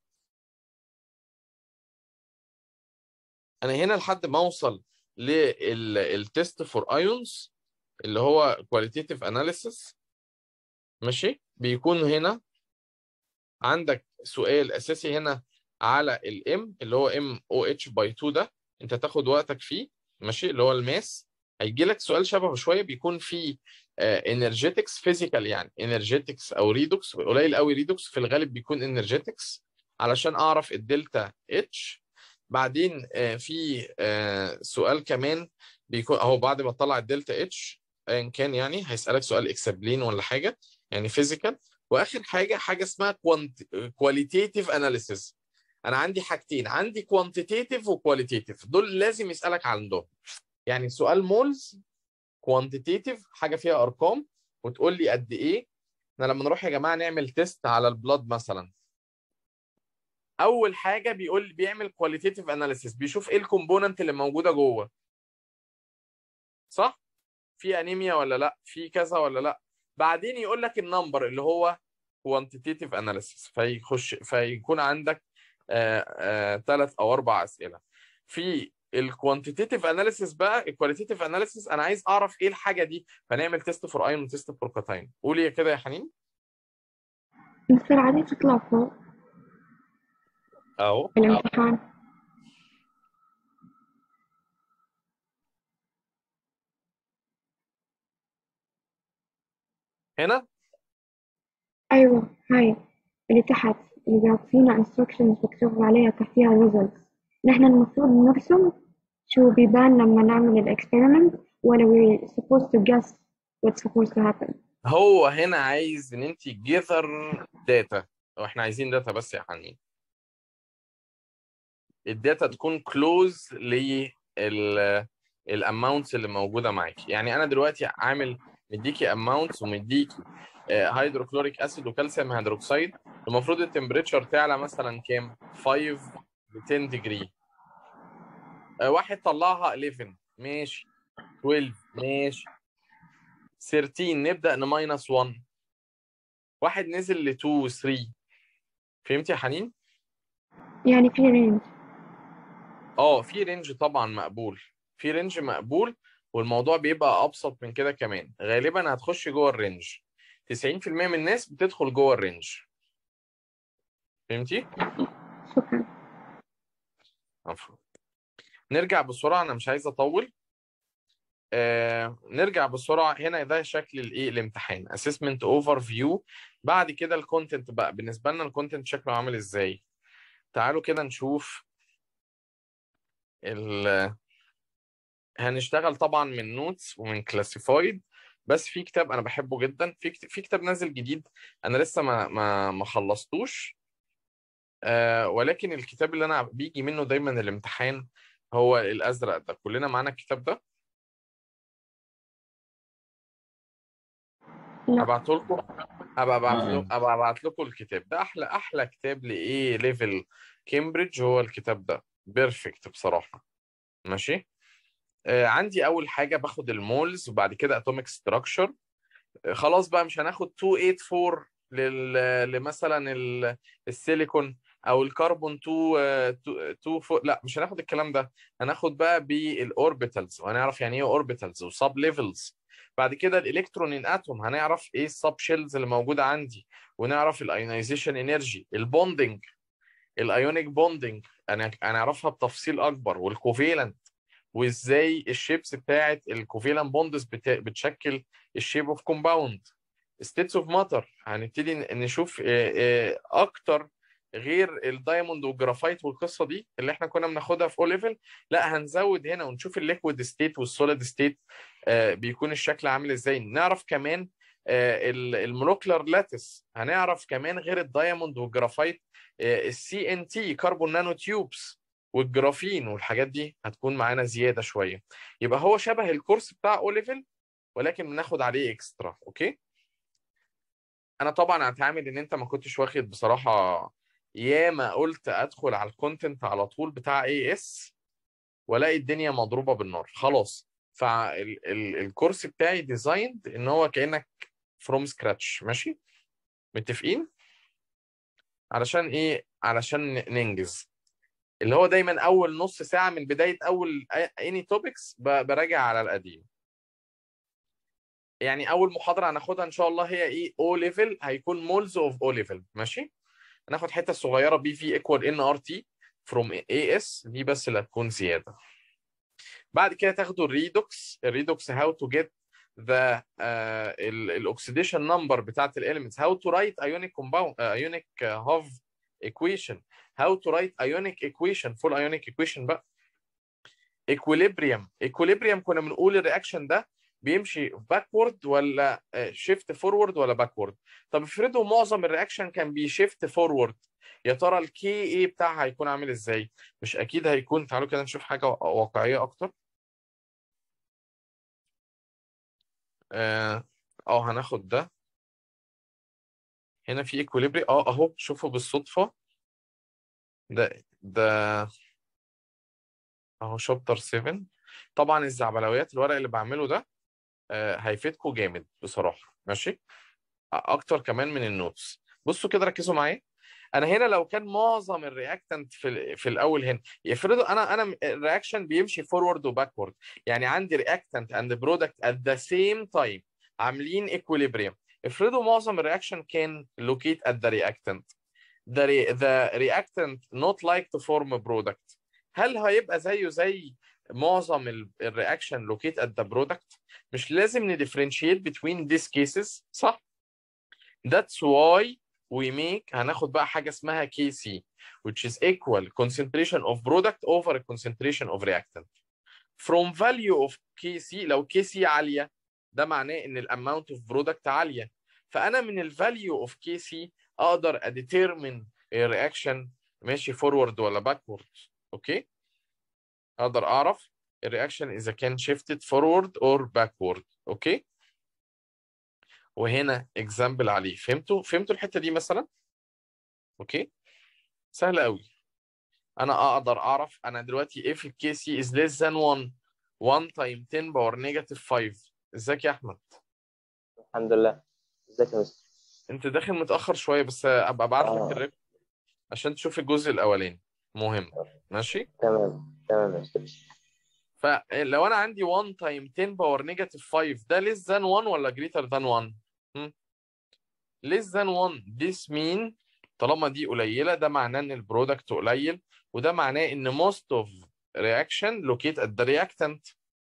A: انا هنا لحد ما اوصل للتست فور ايونز اللي هو كواليتيتيف اناليسيس ماشي بيكون هنا عندك سؤال اساسي هنا على الام اللي هو ام او اتش باي 2 ده انت تاخد وقتك فيه ماشي اللي هو الماس هيجي لك سؤال شبهه شويه بيكون فيه انرجيتكس فيزيكال يعني انرجيتكس او ريدوكس قليل قوي ريدوكس في الغالب بيكون انرجيتكس علشان اعرف الدلتا اتش بعدين آه، في آه، سؤال كمان بيكون اهو بعد ما تطلع الدلتا اتش ايا كان يعني هيسالك سؤال اكسبلين ولا حاجه يعني فيزيكال واخر حاجه حاجه اسمها كواليتيتيف اناليسيس انا عندي حاجتين عندي كوانتيتيف وكواليتيتيف دول لازم يسالك عندهم يعني سؤال مولز كوانتيتيف حاجه فيها ارقام وتقول لي قد ايه احنا لما نروح يا جماعه نعمل تيست على البلاد مثلا اول حاجه بيقول بيعمل كواليتيتيف اناليسيس بيشوف ايه الكومبوننت اللي موجوده جوه صح في انيميا ولا لا في كذا ولا لا بعدين يقول لك النمبر اللي هو كوانتيتيف اناليسيس فيخش فيكون عندك ثلاث او اربع اسئله في الكوانتيتيف اناليسيس بقى الكواليتيتيف اناليسيس انا عايز اعرف ايه الحاجه دي فنعمل تيست فور ايون وتيست فور كاتاين قولي كده يا حنين
C: مستر عادي تطلع فوق
A: اهو
C: في الامتحان
A: هنا
C: أيوة هاي اللي تحت اللي بيعطينا instructions مكتوب عليها تحتيها results نحن المفروض نرسم شو بيبان لما نعمل الاكسبيرمنت ولا we supposed to guess what's supposed to happen
A: هو هنا عايز ان انت جذر داتا واحنا عايزين داتا بس يا حنين الداتا تكون كلوز لل الاماونتس اللي موجوده معاكي يعني انا دلوقتي عامل مديكي اماونتس ومديكي هيدروكلوريك اسيد وكالسيوم هيدروكسيد المفروض التمبريتشر تعلى مثلا كام 5 ل 10 ديجري واحد طلعها 11 ماشي 12 ماشي 13 نبدا نماينس 1 واحد نزل ل 2 و 3 فهمتي يا حنين؟
C: يعني في رينج
A: اه في رينج طبعا مقبول في رينج مقبول والموضوع بيبقى ابسط من كده كمان غالبا هتخش جوه الرينج 90% من الناس بتدخل جوه الرينج فهمتي؟
C: شكرا
A: عفوا نرجع بسرعه انا مش عايز اطول آه نرجع بسرعه هنا ده شكل الايه الامتحان اسسمنت اوفر فيو بعد كده الكونتنت بقى بالنسبه لنا الكونتنت شكله عامل ازاي تعالوا كده نشوف ال هنشتغل طبعا من نوتس ومن كلاسيفايد بس في كتاب انا بحبه جدا في كت- في كتاب نازل جديد انا لسه ما ما ما خلصتوش آه ولكن الكتاب اللي انا بيجي منه دايما الامتحان هو الازرق ده كلنا معانا الكتاب ده
C: لا
A: ابعته لكم ابقى ابعت
B: آه.
A: لكم ابقى ابعت لكم الكتاب ده احلى احلى كتاب لايه ليفل كامبريدج هو الكتاب ده بيرفكت بصراحه ماشي آه عندي اول حاجه باخد المولز وبعد كده اتوميك ستراكشر خلاص بقى مش هناخد 284 لل لمثلا ال- السيليكون او الكربون 2 2 4 لا مش هناخد الكلام ده هناخد بقى بالاوربيتالز وهنعرف يعني ايه اوربيتالز وسب ليفلز بعد كده الالكترون ان اتوم هنعرف ايه السب شيلز اللي موجوده عندي ونعرف الايونيزيشن انرجي البوندنج الايونيك بوندنج انا هنعرفها بتفصيل اكبر والكوفيلنت وازاي الشيبس بتاعت الكوفيلنت بوندز بتشكل الشيب اوف كومباوند ستيتس اوف ماتر هنبتدي ن- نشوف آه، آه، اكتر غير الدايموند والجرافايت والقصه دي اللي احنا كنا بناخدها في او ليفل لا هنزود هنا ونشوف الليكويد ستيت والسوليد ستيت بيكون الشكل عامل ازاي نعرف كمان المولوكولار لاتس هنعرف كمان غير الدايموند والجرافايت السي ان تي كربون نانو تيوبس والجرافين والحاجات دي هتكون معانا زياده شويه يبقى هو شبه الكورس بتاع او ليفل ولكن بناخد عليه اكسترا اوكي انا طبعا هتعامل ان انت ما كنتش واخد بصراحه ياما قلت ادخل على الكونتنت على طول بتاع اي اس والاقي الدنيا مضروبه بالنار خلاص فالكورس بتاعي ديزايند ان هو كانك فروم سكراتش ماشي متفقين علشان ايه علشان ن- ننجز اللي هو دايما اول نص ساعه من بدايه اول اني توبكس براجع على القديم يعني اول محاضره هناخدها ان شاء الله هي ايه او ليفل هيكون مولز اوف او ليفل ماشي هناخد حته صغيره بي في ايكوال ان ار تي فروم اي اس دي بس اللي هتكون زياده بعد كده تاخدوا الريدوكس الريدوكس هاو تو جيت ذا الاكسيديشن نمبر بتاعت الاليمنتس هاو تو رايت ايونيك كومباوند ايونيك هاف equation how to write ionic equation full ionic equation بقى equilibrium equilibrium كنا بنقول الرياكشن ده بيمشي باكورد ولا شيفت فورورد ولا باكورد طب افرضوا معظم الرياكشن كان بيشيفت فورورد يا ترى الكي اي بتاعها هيكون عامل ازاي مش اكيد هيكون تعالوا كده نشوف حاجه واقعيه اكتر اه آه، هناخد ده هنا في ايكوليبري اه اهو شوفوا بالصدفة ده ده اهو شابتر 7 طبعا الزعبلويات الورق اللي بعمله ده آه، هيفيدكم جامد بصراحة ماشي أ- اكتر كمان من النوتس بصوا كده ركزوا معايا انا هنا لو كان معظم الرياكتنت في ال- في الاول هنا يفرضوا انا انا الرياكشن بيمشي فورورد وباكورد يعني عندي رياكتنت اند برودكت ات ذا سيم تايم عاملين ايكوليبريم افرضوا معظم الرياكشن كان لوكيت ات ذا رياكتنت the re- the reactant not like to form a product هل هيبقى زيه زي معظم ال- الرياكشن locate at the product مش لازم نديفرنشيت between these cases صح that's why we make هناخد بقى حاجة اسمها KC which is equal concentration of product over concentration of reactant from value of KC لو KC عالية ده معناه ان الاماونت of product عالية فانا من ال value of KC اقدر اديترمن الرياكشن ماشي فورورد ولا باكورد اوكي اقدر اعرف الرياكشن اذا كان شيفتد فورورد اور باكورد اوكي وهنا اكزامبل عليه فهمتوا فهمتوا الحته دي مثلا اوكي سهله قوي انا اقدر اعرف انا دلوقتي if الكي سي is less than 1 1 time 10 باور نيجاتيف 5 ازيك يا احمد
E: الحمد لله ازيك يا مستر
A: انت داخل متاخر شويه بس ابقى ابعت لك
E: آه.
A: الريف عشان تشوف الجزء الاولاني مهم ماشي
E: تمام تمام يا مستر
A: فلو انا عندي 1 تايم 10 باور نيجاتيف 5 ده less than 1 ولا greater than 1 هم؟ less than 1 this mean طالما دي قليله ده معناه ان البرودكت قليل وده معناه ان most of reaction locate at the reactant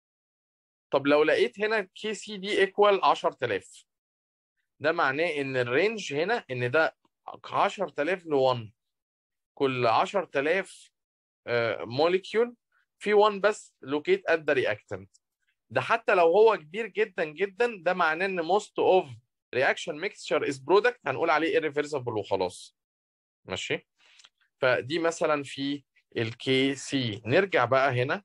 A: طب لو لقيت هنا كي سي دي equal 10000 ده معناه ان الرينج هنا ان ده 10000 ل 1 كل 10000 موليكيول في 1 بس لوكيت ات ذا رياكتنت ده حتى لو هو كبير جدا جدا ده معناه ان most of reaction mixture is product هنقول عليه irreversible وخلاص ماشي فدي مثلا في الكي سي نرجع بقى هنا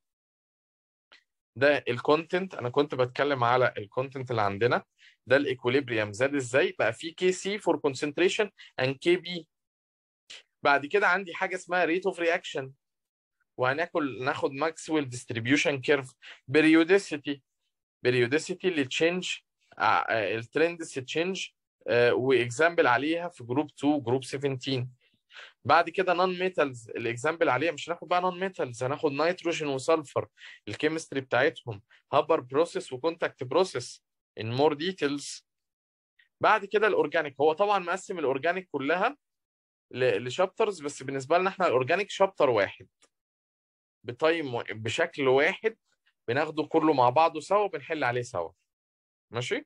A: ده الكونتنت انا كنت بتكلم على الكونتنت اللي عندنا ده الايكوليبريم زاد ازاي بقى في كي سي فور كونسنتريشن اند كي بي بعد كده عندي حاجه اسمها ريت اوف رياكشن وهناكل ناخد ماكسويل ديستريبيوشن كيرف بيريوديسيتي بيريوديسيتي اللي تشينج الترندز تشينج واكزامبل عليها في جروب 2 جروب 17 بعد كده نون ميتالز الاكزامبل عليها مش هناخد بقى نون ميتالز هناخد نيتروجين وسلفر الكيمستري بتاعتهم هابر بروسيس وكونتاكت بروسيس ان مور ديتيلز بعد كده الاورجانيك هو طبعا مقسم الاورجانيك كلها لشابترز بس بالنسبه لنا احنا الاورجانيك شابتر واحد بتايم و- بشكل واحد بناخده كله مع بعضه سوا وبنحل عليه سوا ماشي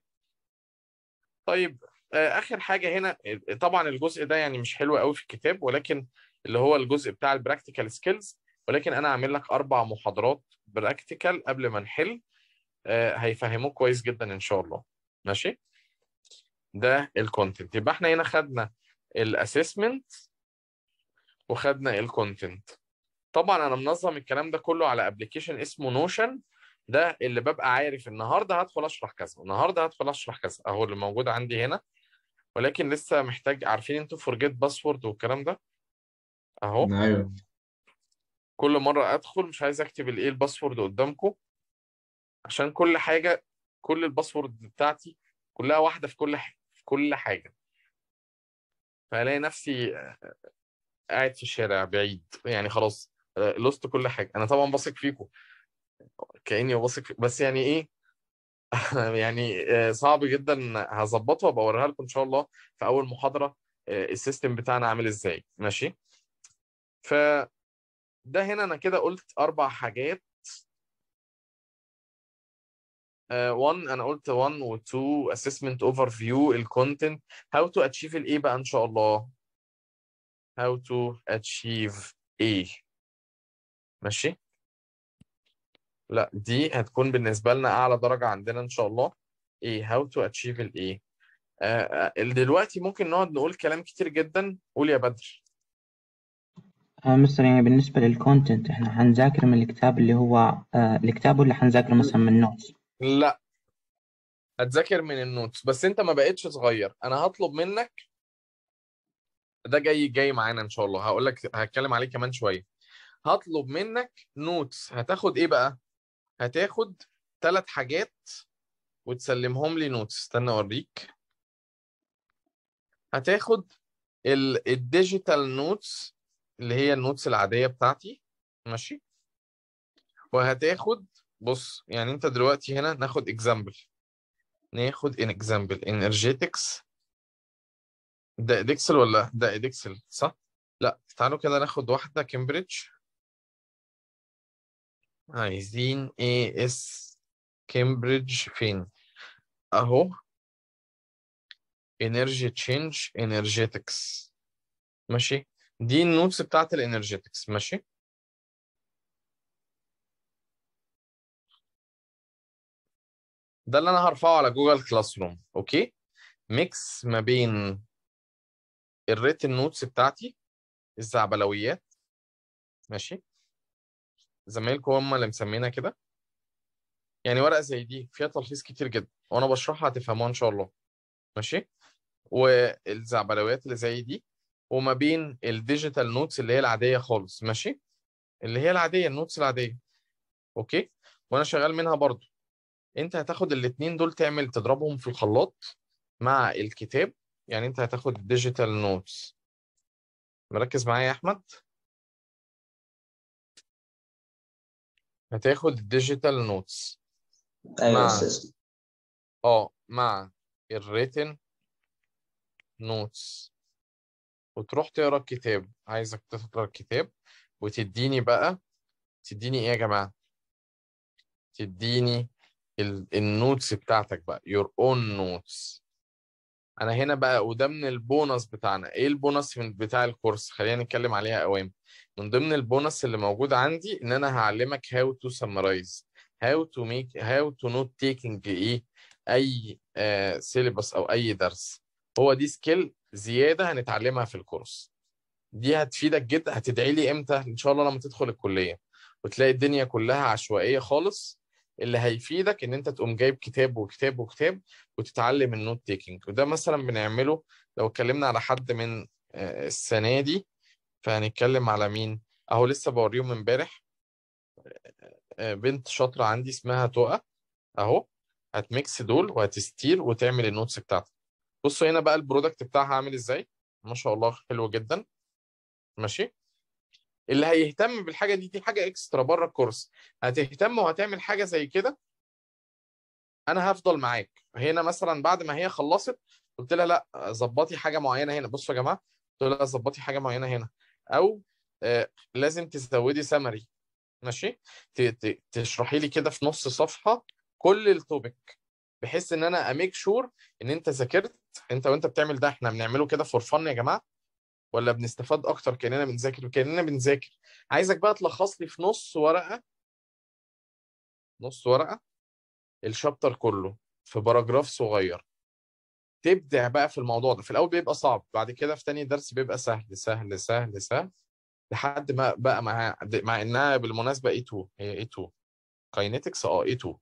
A: طيب آه، اخر حاجه هنا آه، طبعا الجزء ده يعني مش حلو قوي في الكتاب ولكن اللي هو الجزء بتاع البراكتيكال سكيلز ولكن انا عامل لك اربع محاضرات براكتيكال قبل ما نحل آه، هيفهموك كويس جدا ان شاء الله ماشي ده الكونتنت يبقى احنا هنا خدنا الاسسمنت وخدنا الكونتنت طبعا انا منظم الكلام ده كله على ابلكيشن اسمه نوشن ده اللي ببقى عارف النهارده هدخل اشرح كذا النهارده هدخل اشرح كذا اهو اللي موجود عندي هنا ولكن لسه محتاج عارفين انتوا فورجيت باسورد والكلام ده اهو
B: ايوه
A: كل مره ادخل مش عايز اكتب الايه الباسورد قدامكم عشان كل حاجه كل الباسورد بتاعتي كلها واحده في كل ح... في كل حاجه فالاقي نفسي قاعد في الشارع بعيد يعني خلاص لست كل حاجه انا طبعا بثق فيكم كاني بثق في... بس يعني ايه يعني آه، صعب جدا هظبطه وابقى اوريها لكم ان شاء الله في اول محاضره آه، السيستم بتاعنا عامل ازاي ماشي ف ده هنا انا كده قلت اربع حاجات 1 انا قلت 1 و 2 assessment overview الكونتنت how to achieve الايه بقى ان شاء الله how to achieve ايه ماشي لا دي هتكون بالنسبه لنا اعلى درجه عندنا ان شاء الله ايه how to achieve الايه آه آه، دلوقتي ممكن نقعد نقول كلام كتير جدا قول يا بدر
D: آه مستر يعني بالنسبة للكونتنت احنا حنذاكر من الكتاب اللي هو آه الكتاب ولا حنذاكر مثلا من نوتس
A: لا هتذاكر من النوتس بس انت ما بقتش صغير انا هطلب منك ده جاي جاي معانا ان شاء الله هقول لك هتكلم عليه كمان شويه هطلب منك نوتس هتاخد ايه بقى هتاخد ثلاث حاجات وتسلمهم لي نوتس استنى اوريك هتاخد الديجيتال نوتس اللي هي النوتس العاديه بتاعتي ماشي وهتاخد بص يعني انت دلوقتي هنا ناخد اكزامبل ناخد ان اكزامبل انرجيتكس ده ادكسل ولا ده ادكسل صح لا تعالوا كده ناخد واحده كامبريدج عايزين اي اس كامبريدج فين اهو انرجي تشينج انرجيتكس ماشي دي النوتس بتاعت الانرجيتكس ماشي ده اللي انا هرفعه على جوجل كلاس روم اوكي ميكس ما بين الريتن نوتس بتاعتي الزعبلويات ماشي زمايلكم هم اللي مسمينها كده يعني ورقه زي دي فيها تلخيص كتير جدا وانا بشرحها هتفهموها ان شاء الله ماشي والزعبلويات اللي زي دي وما بين الديجيتال نوتس اللي هي العاديه خالص ماشي اللي هي العاديه النوتس العاديه اوكي وانا شغال منها برضو انت هتاخد الاتنين دول تعمل تضربهم في الخلاط مع الكتاب يعني انت هتاخد الديجيتال نوتس مركز معايا يا احمد هتاخد الديجيتال نوتس
E: ايوه
A: مع
E: يا استاذ
A: اه مع الريتن نوتس وتروح تقرا الكتاب عايزك تقرا الكتاب وتديني بقى تديني ايه يا جماعه تديني ال- النوتس بتاعتك بقى your own notes انا هنا بقى وده من البونص بتاعنا ايه البونص من بتاع الكورس خلينا نتكلم عليها اوام من ضمن البونص اللي موجود عندي ان انا هعلمك how to summarize how to make how to note taking ايه اي سيلبس او اي درس هو دي سكيل زياده هنتعلمها في الكورس دي هتفيدك جدا هتدعي لي امتى ان شاء الله لما تدخل الكليه وتلاقي الدنيا كلها عشوائيه خالص اللي هيفيدك ان انت تقوم جايب كتاب وكتاب وكتاب وتتعلم النوت تيكينج وده مثلا بنعمله لو اتكلمنا على حد من آه، السنه دي فهنتكلم على مين اهو لسه بوريهم امبارح آه، بنت شاطره عندي اسمها تقى اهو هتميكس دول وهتستير وتعمل النوتس بتاعتك بصوا هنا بقى البرودكت بتاعها عامل ازاي ما شاء الله حلو جدا ماشي اللي هيهتم بالحاجه دي دي حاجه اكسترا بره الكورس هتهتم وهتعمل حاجه زي كده انا هفضل معاك هنا مثلا بعد ما هي خلصت قلت لها لا ظبطي حاجه معينه هنا بصوا يا جماعه قلت لها ظبطي حاجه معينه هنا او آه لازم تزودي سمري ماشي ت- ت- تشرحي لي كده في نص صفحه كل التوبيك بحيث ان انا اميك شور ان انت ذاكرت انت وانت بتعمل ده احنا بنعمله كده فور فن يا جماعه ولا بنستفاد اكتر كاننا بنذاكر كاننا بنذاكر عايزك بقى تلخص لي في نص ورقه نص ورقه الشابتر كله في باراجراف صغير تبدع بقى في الموضوع ده في الاول بيبقى صعب بعد كده في تاني درس بيبقى سهل سهل سهل سهل لحد ما بقى مع مع انها بالمناسبه A2 هي A2 كاينetics اه A2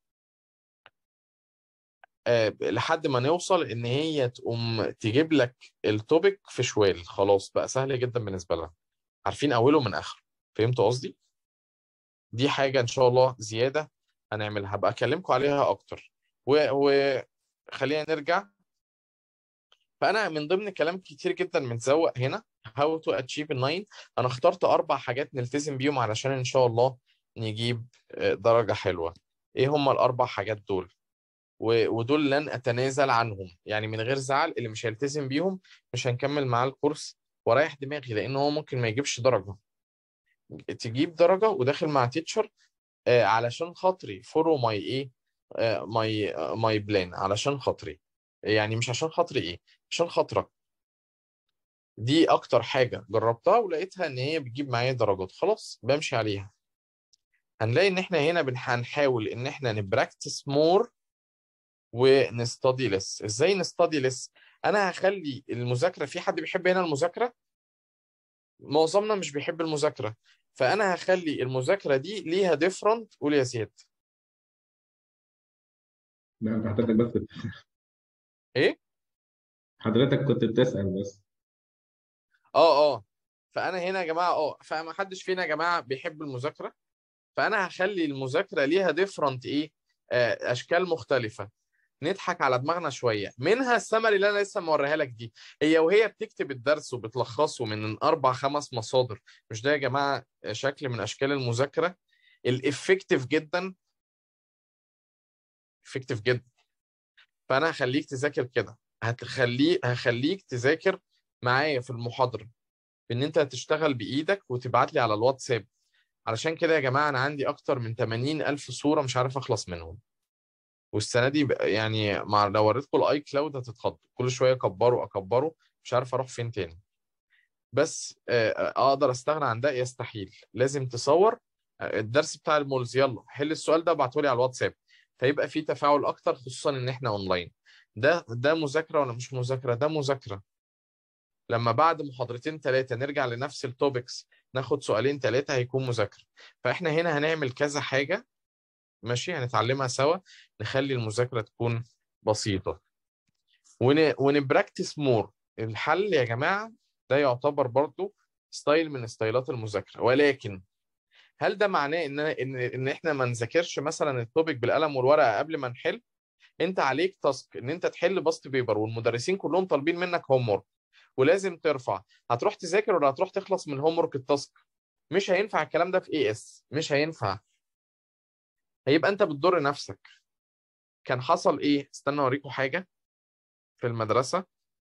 A: آه لحد ما نوصل ان هي تقوم تجيب لك التوبيك في شوال خلاص بقى سهل جدا بالنسبه لها عارفين اوله من اخره فهمتوا قصدي دي حاجه ان شاء الله زياده هنعملها هبقى اكلمكم عليها اكتر وخلينا نرجع فانا من ضمن كلام كتير جدا متزوق هنا how to achieve الناين انا اخترت اربع حاجات نلتزم بيهم علشان ان شاء الله نجيب آه، درجه حلوه ايه هم الاربع حاجات دول و- ودول لن اتنازل عنهم يعني من غير زعل اللي مش هيلتزم بيهم مش هنكمل معاه الكورس ورايح دماغي لان هو ممكن ما يجيبش درجه تجيب درجه وداخل مع تيتشر آه، علشان خاطري فورو ماي ايه ماي ماي بلان علشان خاطري يعني مش عشان خاطري ايه عشان خاطرك دي اكتر حاجه جربتها ولقيتها ان هي بتجيب معايا درجات خلاص بمشي عليها هنلاقي ان احنا هنا بنح- هنحاول ان احنا نبراكتس مور ونستدي لس ازاي نستدي لس انا هخلي المذاكره في حد بيحب هنا المذاكره معظمنا مش بيحب المذاكره فانا هخلي المذاكره دي ليها ديفرنت قول يا زياد
B: لا انت حضرتك بس كنت-
A: ايه
B: حضرتك كنت بتسأل بس
A: اه اه فانا هنا يا جماعه اه فما حدش فينا يا جماعه بيحب المذاكره فانا هخلي المذاكره ليها ديفرنت ايه آه، اشكال مختلفه نضحك على دماغنا شويه منها السمري اللي انا لسه موريها لك دي هي وهي بتكتب الدرس وبتلخصه من اربع خمس مصادر مش ده يا جماعه شكل من اشكال المذاكره الافكتيف جدا افكتيف جدا فانا هخليك تذاكر كده هتخليه هخليك تذاكر معايا في المحاضره بان انت هتشتغل بايدك وتبعت لي على الواتساب علشان كده يا جماعه انا عندي اكتر من 80 الف صوره مش عارف اخلص منهم والسنه دي بقى- يعني مع لو وريتكم الاي كلاود هتتخضوا كل شويه اكبره اكبره مش عارف اروح فين تاني بس آه، آه، اقدر استغنى عن ده يستحيل لازم تصور آه، الدرس بتاع المولز يلا حل السؤال ده ابعته لي على الواتساب فيبقى في تفاعل اكتر خصوصا ان احنا اونلاين ده ده مذاكره ولا مش مذاكره ده مذاكره لما بعد محاضرتين ثلاثه نرجع لنفس التوبكس ناخد سؤالين ثلاثه هيكون مذاكره فاحنا هنا هنعمل كذا حاجه ماشي هنتعلمها سوا نخلي المذاكره تكون بسيطه ون... ونبراكتس مور الحل يا جماعه ده يعتبر برضو ستايل من ستايلات المذاكره ولكن هل ده معناه ان ان ان احنا ما نذاكرش مثلا التوبيك بالقلم والورقه قبل ما نحل انت عليك تاسك ان انت تحل باست بيبر والمدرسين كلهم طالبين منك هوم ورك ولازم ترفع هتروح تذاكر ولا هتروح تخلص من هوم ورك التاسك مش هينفع الكلام ده في اي اس مش هينفع هيبقى انت بتضر نفسك كان حصل ايه استنى اوريكم حاجه في المدرسه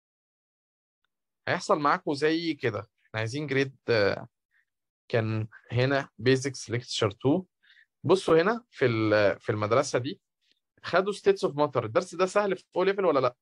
A: هيحصل معاكم زي كده احنا عايزين جريد آه، كان هنا بيزكس ليكتشر 2 بصوا هنا في ال- في المدرسه دي خدوا ستيتس اوف ماتر الدرس ده سهل في او ليفل ولا لا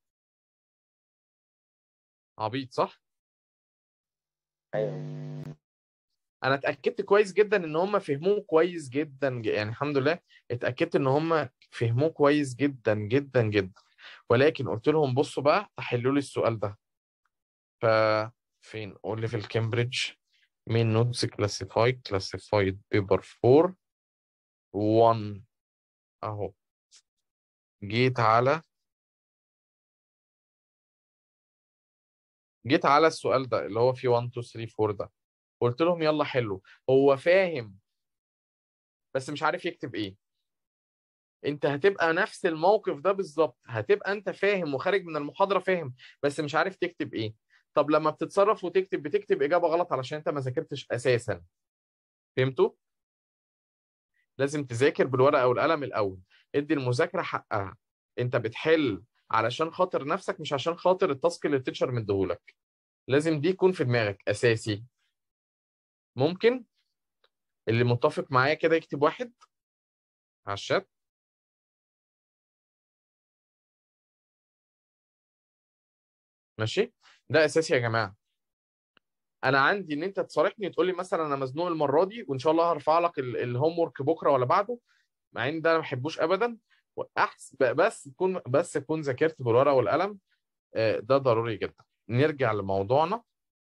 A: عبيط صح
E: ايوه
A: انا اتاكدت كويس جدا ان هم فهموه كويس جدا ج- يعني الحمد لله اتاكدت ان هم فهموه كويس جدا جدا جدا ولكن قلت لهم بصوا بقى حلوا لي السؤال ده ف فين قول لي في الكامبريدج مين نوتس كلاسيفايد كلاسيفايد بيبر 4 1 اهو جيت على جيت على السؤال ده اللي هو فيه 1 2 3 4 ده قلت لهم يلا حلو هو فاهم بس مش عارف يكتب ايه انت هتبقى نفس الموقف ده بالظبط هتبقى انت فاهم وخارج من المحاضرة فاهم بس مش عارف تكتب ايه طب لما بتتصرف وتكتب بتكتب إجابة غلط علشان انت ما ذاكرتش اساسا فهمتوا لازم تذاكر بالورقة والقلم الاول ادي المذاكرة حقها انت بتحل علشان خاطر نفسك مش عشان خاطر التاسك اللي التيتشر مديهولك لازم دي يكون في دماغك اساسي ممكن اللي متفق معايا كده يكتب واحد على الشات ماشي ده اساسي يا جماعه انا عندي ان انت تصارحني تقول لي مثلا انا مزنوق المره دي وان شاء الله هرفع لك الهوم ورك بكره ولا بعده مع ان ده انا ما بحبوش ابدا واحسن بس تكون بس تكون ذاكرت بالورقه والقلم آه، ده ضروري جدا نرجع لموضوعنا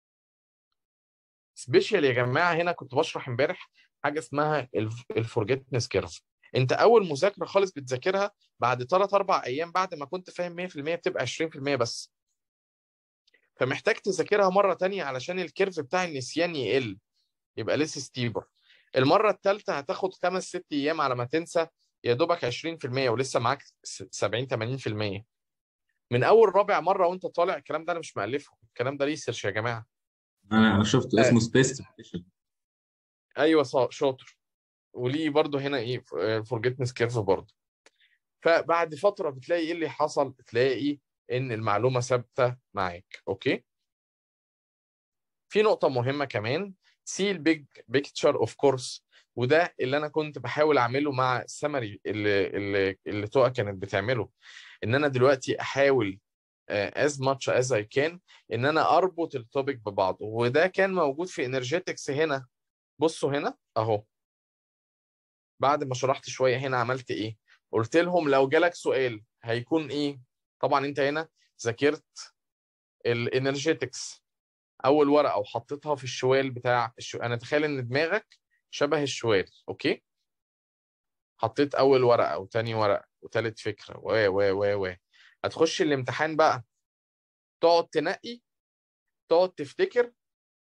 A: سبيشال يا جماعه هنا كنت بشرح امبارح حاجه اسمها الفورجيتنس كيرف انت اول مذاكره خالص بتذاكرها بعد 3 4 ايام بعد ما كنت فاهم 100% بتبقى 20% بس فمحتاج تذاكرها مره تانية علشان الكيرف بتاع النسيان يقل يبقى لسه ستيبر المره الثالثه هتاخد خمس ست ايام على ما تنسى يا دوبك 20% ولسه معاك 70 80% من اول رابع مره وانت طالع الكلام ده انا مش مالفه الكلام ده ريسيرش يا جماعه
B: انا انا شفت
A: آه.
B: اسمه سبيس
A: ايوه صا- شاطر وليه برضو هنا ايه فورجيتنس كيرف برضو فبعد فتره بتلاقي ايه اللي حصل تلاقي ان المعلومه ثابته معاك اوكي في نقطه مهمه كمان سي البيج بيكتشر اوف كورس وده اللي انا كنت بحاول اعمله مع السمري اللي اللي اللي تقى كانت بتعمله ان انا دلوقتي احاول uh, as much as I can ان انا اربط التوبيك ببعضه وده كان موجود في انرجيتكس هنا بصوا هنا اهو بعد ما شرحت شويه هنا عملت ايه قلت لهم لو جالك سؤال هيكون ايه طبعا انت هنا ذاكرت الانرجيتكس اول ورقه وحطيتها في الشوال بتاع الشو... انا اتخيل ان دماغك شبه الشوال اوكي حطيت اول ورقه وتاني ورقه وتالت فكره و و و و هتخش الامتحان بقى تقعد تنقي تقعد تفتكر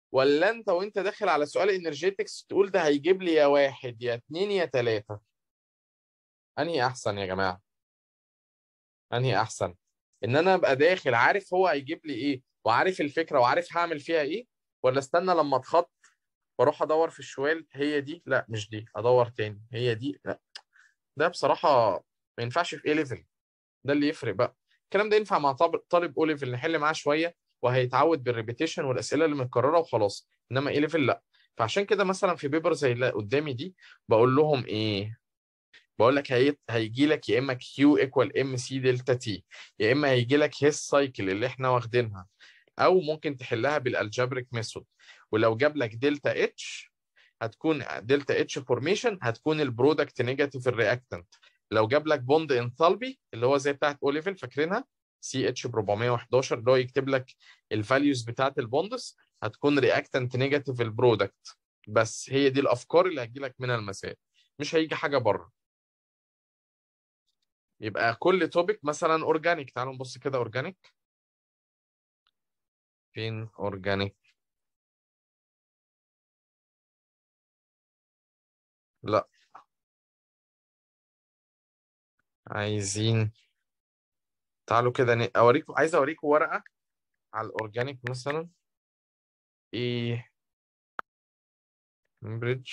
A: ولا انت وانت داخل على سؤال انرجيتكس تقول ده هيجيب لي يا واحد يا اتنين يا تلاتة انهي احسن يا جماعة انهي احسن ان انا ابقى داخل عارف هو هيجيب لي ايه وعارف الفكرة وعارف هعمل فيها ايه ولا استنى لما اتخط واروح ادور في الشوال هي دي لا مش دي ادور تاني هي دي لا ده بصراحة ما ينفعش في ايه ليفل ده اللي يفرق بقى الكلام ده ينفع مع طالب طالب او ليفل نحل معاه شويه وهيتعود بالريبيتيشن والاسئله اللي متكرره وخلاص انما ايه ليفل لا فعشان كده مثلا في بيبر زي اللي قدامي دي بقول لهم ايه بقول لك هي... هيجي لك يا اما كيو ايكوال ام سي دلتا تي يا اما هيجي لك هيس سايكل اللي احنا واخدينها او ممكن تحلها بالالجبريك ميثود ولو جاب لك دلتا اتش هتكون دلتا اتش فورميشن هتكون البرودكت نيجاتيف الرياكتنت لو جاب لك بوند انثالبي اللي هو زي بتاعت او ليفل فاكرينها سي اتش ب 411 اللي هو يكتب لك الفاليوز بتاعت البوندس هتكون رياكتنت نيجاتيف البرودكت بس هي دي الافكار اللي هتجي لك منها المسائل مش هيجي حاجه بره يبقى كل توبيك مثلا اورجانيك تعالوا نبص كده اورجانيك فين اورجانيك لا عايزين تعالوا كده ن... اوريكم عايز اوريكم ورقه على الاورجانيك مثلا ايه بريدج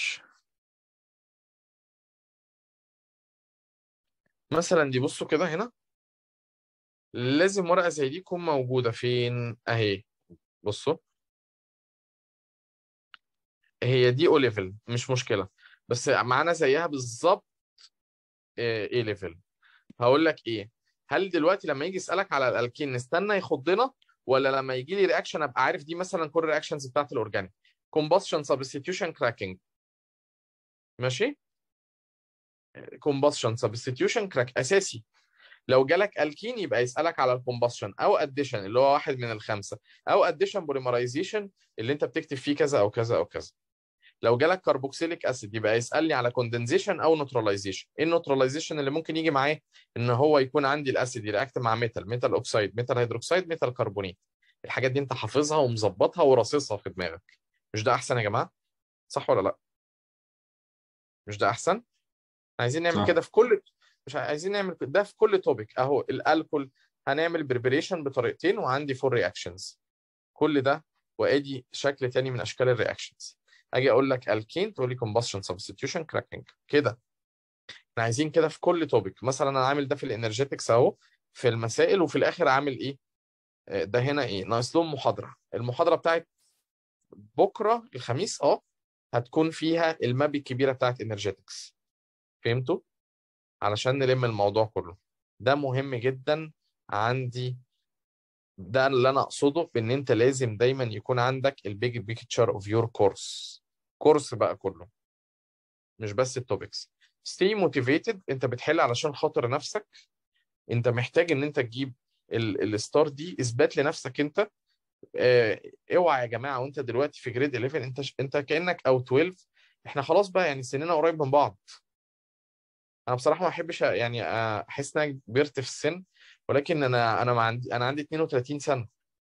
A: مثلا دي بصوا كده هنا لازم ورقه زي دي تكون موجوده فين اهي بصوا هي دي او ليفل مش مشكله بس معانا زيها بالظبط ايه ليفل هقول لك ايه هل دلوقتي لما يجي يسالك على الالكين نستنى يخضنا ولا لما يجي لي رياكشن ابقى عارف دي مثلا كل الرياكشنز بتاعت الاورجانيك combustion substitution cracking ماشي combustion substitution crack اساسي لو جالك الكين يبقى يسالك على الكومبشن او اديشن اللي هو واحد من الخمسه او اديشن بوليمرايزيشن اللي انت بتكتب فيه كذا او كذا او كذا لو جالك كربوكسيليك اسيد يبقى يسالني على كوندنسيشن او نوتراليزيشن ايه النوتراليزيشن اللي ممكن يجي معاه ان هو يكون عندي الاسيد يرياكت مع ميتال ميتال اوكسيد ميتال هيدروكسيد ميتال كربونيت الحاجات دي انت حافظها ومظبطها وراصصها في دماغك مش ده احسن يا جماعه صح ولا لا مش ده احسن عايزين نعمل
B: صح.
A: كده في كل مش عايزين نعمل ده في كل توبيك اهو الالكول هنعمل بريبريشن بطريقتين وعندي فور رياكشنز كل ده وادي شكل تاني من اشكال الرياكشنز اجي اقول لك الكين تقول لي combustion substitution cracking كده احنا عايزين كده في كل توبيك مثلا انا عامل ده في الانرجيتكس اهو في المسائل وفي الاخر عامل ايه آه، ده هنا ايه ناقص لهم محاضره المحاضره بتاعت بكره الخميس اه هتكون فيها الماب الكبيره بتاعت انرجيتكس فهمتوا علشان نلم الموضوع كله ده مهم جدا عندي ده اللي انا اقصده بان انت لازم دايما يكون عندك البيج بيكتشر اوف يور كورس كورس بقى كله مش بس التوبكس stay motivated انت بتحل علشان خاطر نفسك انت محتاج ان انت تجيب الستار دي اثبات لنفسك انت اه اوعى يا جماعه وانت دلوقتي في جريد 11 انت انت كانك او 12 احنا خلاص بقى يعني سننا قريب من بعض انا بصراحه ما احبش يعني احس ان انا كبرت في السن ولكن انا انا ما عندي انا عندي 32 سنه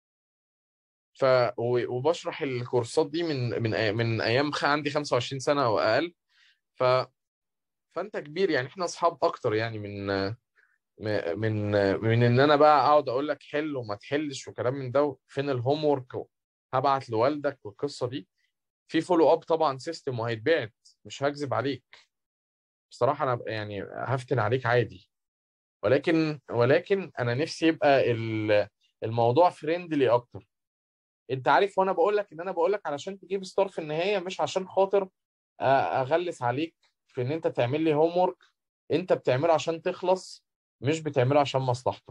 A: ف و- وبشرح الكورسات دي من من أي- من ايام خ- عندي 25 سنه او اقل ف فانت كبير يعني احنا اصحاب اكتر يعني من م- من من ان انا بقى اقعد اقول لك حل وما تحلش وكلام من ده فين الهوم ورك هبعت لوالدك والقصه دي في فولو اب طبعا سيستم وهيتبعت مش هكذب عليك بصراحه انا ب- يعني هفتن عليك عادي ولكن ولكن انا نفسي يبقى ال- الموضوع فريندلي اكتر انت عارف وانا بقول لك ان انا بقول لك علشان تجيب ستار في النهايه مش عشان خاطر أ- اغلس عليك في ان انت تعمل لي هوم ورك انت بتعمله عشان تخلص مش بتعمله عشان مصلحتك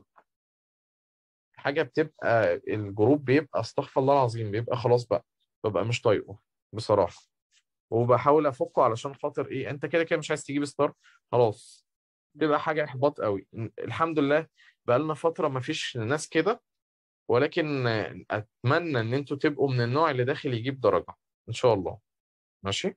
A: حاجه بتبقى الجروب بيبقى استغفر الله العظيم بيبقى خلاص بقى ببقى مش طايقه بصراحه وبحاول افكه علشان خاطر ايه انت كده كده مش عايز تجيب ستار خلاص تبقى حاجه احباط قوي الحمد لله بقى لنا فتره ما فيش ناس كده ولكن اتمنى ان انتوا تبقوا من النوع اللي داخل يجيب درجه ان شاء الله ماشي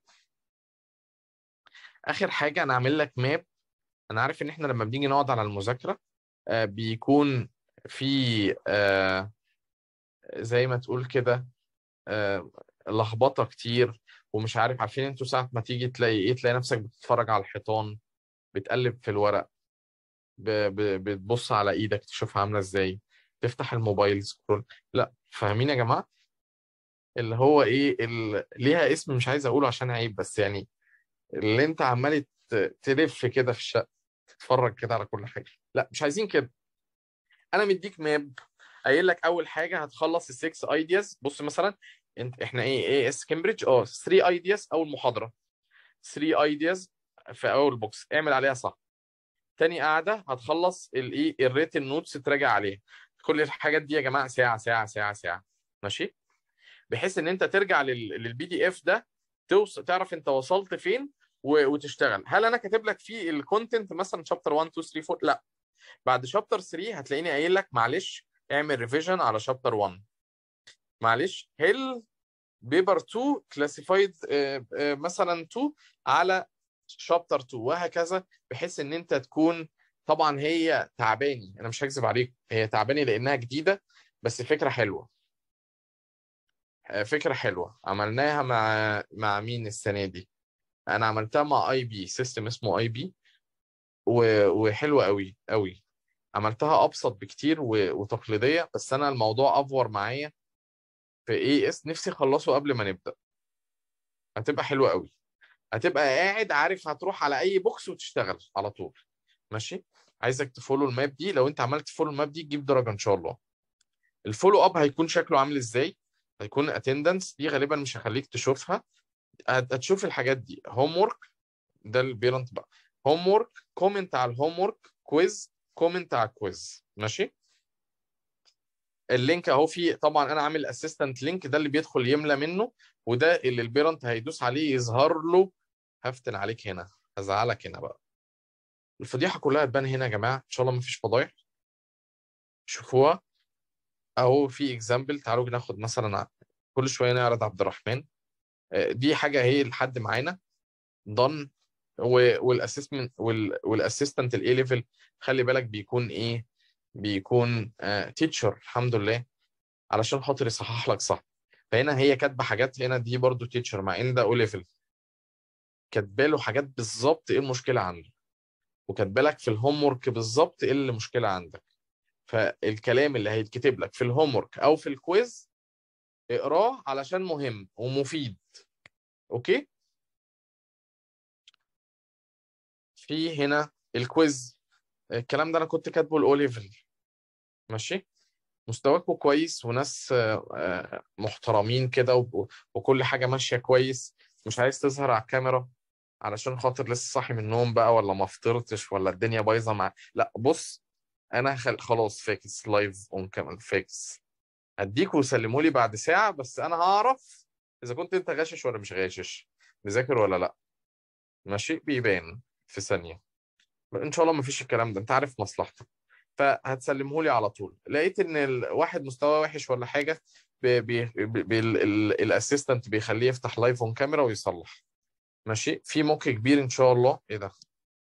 A: اخر حاجه انا عامل لك ماب انا عارف ان احنا لما بنيجي نقعد على المذاكره آه، بيكون في آه، زي ما تقول كده آه، لخبطه كتير ومش عارف عارفين انتوا ساعه ما تيجي تلاقي ايه تلاقي نفسك بتتفرج على الحيطان بتقلب في الورق ب... ب... بتبص على ايدك تشوفها عامله ازاي تفتح الموبايل سكرول لا فاهمين يا جماعه اللي هو ايه ال... ليها اسم مش عايز اقوله عشان عيب بس يعني اللي انت عمال ت- تلف كده في الشقه تتفرج كده على كل حاجه لا مش عايزين كده انا مديك ماب قايل لك اول حاجه هتخلص السكس ايدياز بص مثلا انت احنا ايه ايه اس كامبريدج اه 3 ايدياز اول محاضره 3 ايدياز في اول بوكس اعمل عليها صح تاني قاعده هتخلص الايه الريت النوتس تراجع عليها كل الحاجات دي يا جماعه ساعه ساعه ساعه ساعه ماشي بحيث ان انت ترجع للبي دي اف ده توصل تعرف انت وصلت فين و- وتشتغل هل انا كاتب لك فيه الكونتنت مثلا شابتر 1 2 3 4 لا بعد شابتر 3 هتلاقيني قايل لك معلش اعمل ريفيجن على شابتر 1 معلش هل بيبر 2 كلاسيفايد مثلا 2 على شابتر 2 وهكذا بحيث ان انت تكون طبعا هي تعباني انا مش هكذب عليك هي تعباني لانها جديده بس فكره حلوه آه، فكره حلوه عملناها مع مع مين السنه دي انا عملتها مع اي بي سيستم اسمه اي بي وحلوه قوي قوي عملتها ابسط بكتير و- وتقليديه بس انا الموضوع افور معايا في اي اس نفسي اخلصه قبل ما نبدا هتبقى حلوه قوي هتبقى قاعد عارف هتروح على اي بوكس وتشتغل على طول ماشي عايزك تفولو الماب دي لو انت عملت فولو الماب دي تجيب درجه ان شاء الله الفولو اب هيكون شكله عامل ازاي هيكون اتندنس دي غالبا مش هخليك تشوفها هت- هتشوف الحاجات دي هوم ورك ده البيرنت بقى هوم ورك كومنت على الهوم ورك كويز كومنت على الكويز ماشي اللينك اهو في طبعا انا عامل اسيستنت لينك ده اللي بيدخل يملى منه وده اللي البيرنت هيدوس عليه يظهر له هفتن عليك هنا هزعلك هنا بقى الفضيحه كلها تبان هنا يا جماعه ان شاء الله مفيش فضايح شوفوها اهو في اكزامبل تعالوا ناخد مثلا ع- كل شويه نعرض عبد الرحمن آه، دي حاجه هي لحد معانا done والاسسمنت والاسيستنت الاي ليفل خلي بالك بيكون ايه بيكون تيتشر الحمد لله علشان خاطر يصحح لك صح فهنا هي كاتبه حاجات هنا دي برضو تيتشر مع ان ده او ليفل كاتبه له حاجات بالظبط ايه المشكله عنده وكاتبه لك في الهوم ورك بالظبط ايه اللي المشكله عندك فالكلام اللي هيتكتب لك في الهوم ورك او في الكويز اقراه علشان مهم ومفيد اوكي في هنا الكويز الكلام ده انا كنت كاتبه الاو ليفل ماشي مستواكم كويس وناس آه، آه، محترمين كده وب- وكل حاجه ماشيه كويس مش عايز تظهر على الكاميرا علشان خاطر لسه صاحي من النوم بقى ولا ما فطرتش ولا الدنيا بايظه مع لا بص انا خل... خلاص فاكس لايف اون كامل فاكس هديكوا وسلموا لي بعد ساعه بس انا هعرف اذا كنت انت غاشش ولا مش غاشش مذاكر ولا لا ماشي بيبان في ثانيه ان شاء الله ما فيش الكلام ده انت عارف مصلحتك فهتسلمه لي على طول لقيت ان الواحد مستواه وحش ولا حاجه الاسيستنت بيخليه يفتح لايف اون كاميرا ويصلح ماشي في موك كبير ان شاء الله ايه ده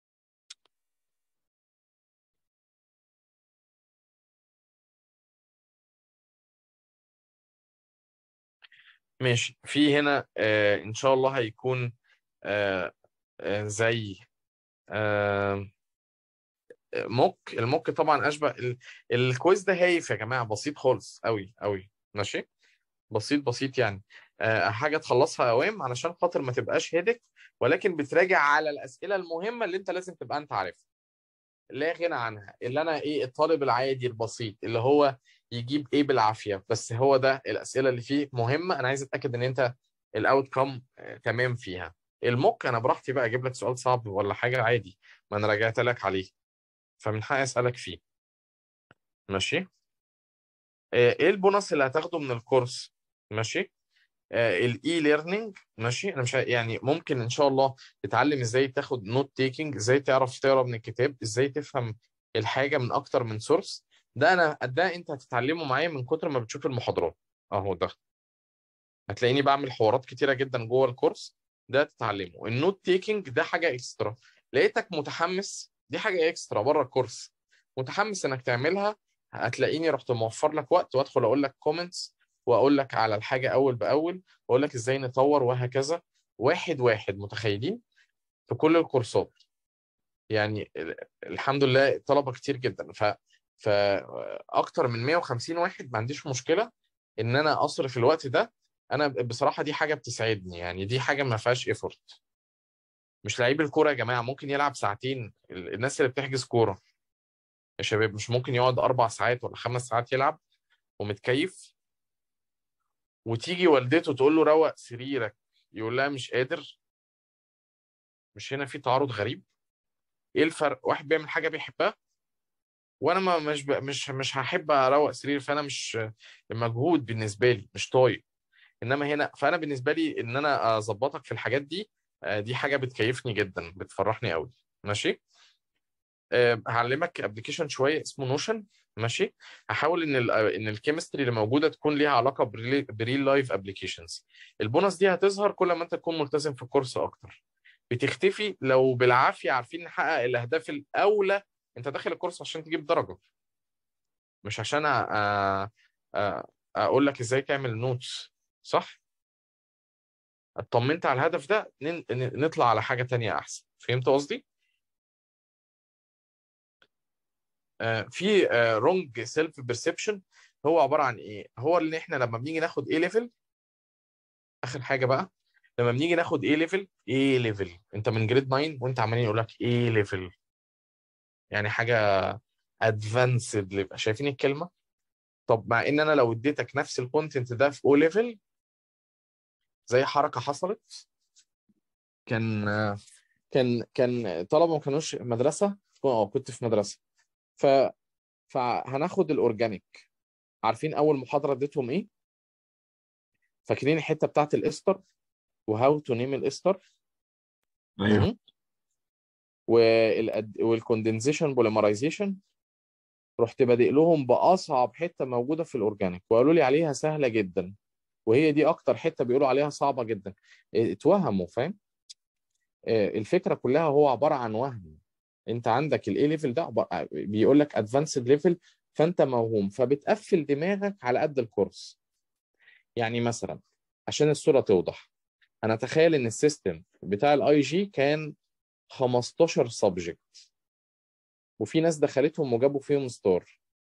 A: ماشي في هنا آه ان شاء الله هيكون آه آه زي آه موك الموك طبعا اشبه ال- الكويز ده هايف يا جماعه بسيط خالص قوي قوي ماشي بسيط بسيط يعني آه حاجه تخلصها اوام علشان خاطر ما تبقاش هيدك ولكن بتراجع على الاسئله المهمه اللي انت لازم تبقى انت عارفها لا غنى عنها اللي انا ايه الطالب العادي البسيط اللي هو يجيب ايه بالعافيه بس هو ده الاسئله اللي فيه مهمه انا عايز اتاكد ان انت الاوت كم تمام فيها الموك انا براحتي بقى اجيب لك سؤال صعب ولا حاجه عادي ما انا راجعت لك عليه فمن حقي اسالك فيه ماشي آه، ايه البونص اللي هتاخده من الكورس ماشي الاي ليرنينج ماشي انا مش ع- يعني ممكن ان شاء الله تتعلم ازاي تاخد نوت تيكينج ازاي تعرف تقرا من الكتاب ازاي تفهم الحاجه من اكتر من سورس ده انا ده انت هتتعلمه معايا من كتر ما بتشوف المحاضرات اهو ده هتلاقيني بعمل حوارات كتيره جدا جوه الكورس ده تتعلمه النوت تيكينج ده حاجه اكسترا لقيتك متحمس دي حاجه اكسترا بره الكورس متحمس انك تعملها هتلاقيني رحت موفر لك وقت وادخل اقول لك كومنتس واقول لك على الحاجه اول باول واقول لك ازاي نطور وهكذا واحد واحد متخيلين في كل الكورسات يعني ال- الحمد لله طلبه كتير جدا ف فاكتر من 150 واحد ما عنديش مشكله ان انا اصرف الوقت ده انا بصراحه دي حاجه بتسعدني يعني دي حاجه ما فيهاش ايفورت مش لعيب الكوره يا جماعه ممكن يلعب ساعتين ال- الناس اللي بتحجز كوره يا شباب مش ممكن يقعد اربع ساعات ولا خمس ساعات يلعب ومتكيف وتيجي والدته تقول له روق سريرك يقول لها مش قادر مش هنا في تعارض غريب ايه الفرق واحد بيعمل حاجه بيحبها وانا ما مش ب... مش مش هحب اروق سرير فانا مش مجهود بالنسبه لي مش طايق انما هنا فانا بالنسبه لي ان انا اظبطك في الحاجات دي آه، دي حاجه بتكيفني جدا بتفرحني قوي ماشي آه، هعلمك ابلكيشن شويه اسمه نوشن ماشي هحاول ان ال ان الكيمستري اللي موجوده تكون ليها علاقه بريل لايف ابلكيشنز البونص دي هتظهر كل ما انت تكون ملتزم في الكورس اكتر بتختفي لو بالعافيه عارفين نحقق الاهداف الاولى انت داخل الكورس عشان تجيب درجه مش عشان أ... أ... أ... اقول لك ازاي تعمل نوتس صح اطمنت على الهدف ده ن... ن- نطلع على حاجه تانية احسن فهمت قصدي آه، في رونج سيلف بيرسبشن هو عباره عن ايه هو اللي احنا لما بنيجي ناخد ايه ليفل اخر حاجه بقى لما بنيجي ناخد ايه ليفل ايه ليفل انت من جريد 9 وانت عمالين يقول لك ايه ليفل يعني حاجه ادفانسد ليفل شايفين الكلمه طب مع ان انا لو اديتك نفس الكونتنت ده في او ليفل زي حركه حصلت كان كان كان طلبه ما كانوش مدرسه اه كنت في مدرسه ف فهناخد الاورجانيك عارفين اول محاضره اديتهم ايه فاكرين الحته بتاعت الاستر وهاو تو نيم الاستر
B: ايوه
A: والكوندنسيشن بوليمرايزيشن رحت بادئ لهم باصعب حته موجوده في الاورجانيك وقالوا لي عليها سهله جدا وهي دي اكتر حته بيقولوا عليها صعبه جدا اه، اتوهموا فاهم اه، الفكره كلها هو عباره عن وهم انت عندك الاي ليفل ده عبارة- بيقول لك ادفانسد ليفل فانت موهوم فبتقفل دماغك على قد الكورس يعني مثلا عشان الصوره توضح انا اتخيل ان السيستم بتاع الاي جي كان 15 سبجكت وفي ناس دخلتهم وجابوا فيهم ستار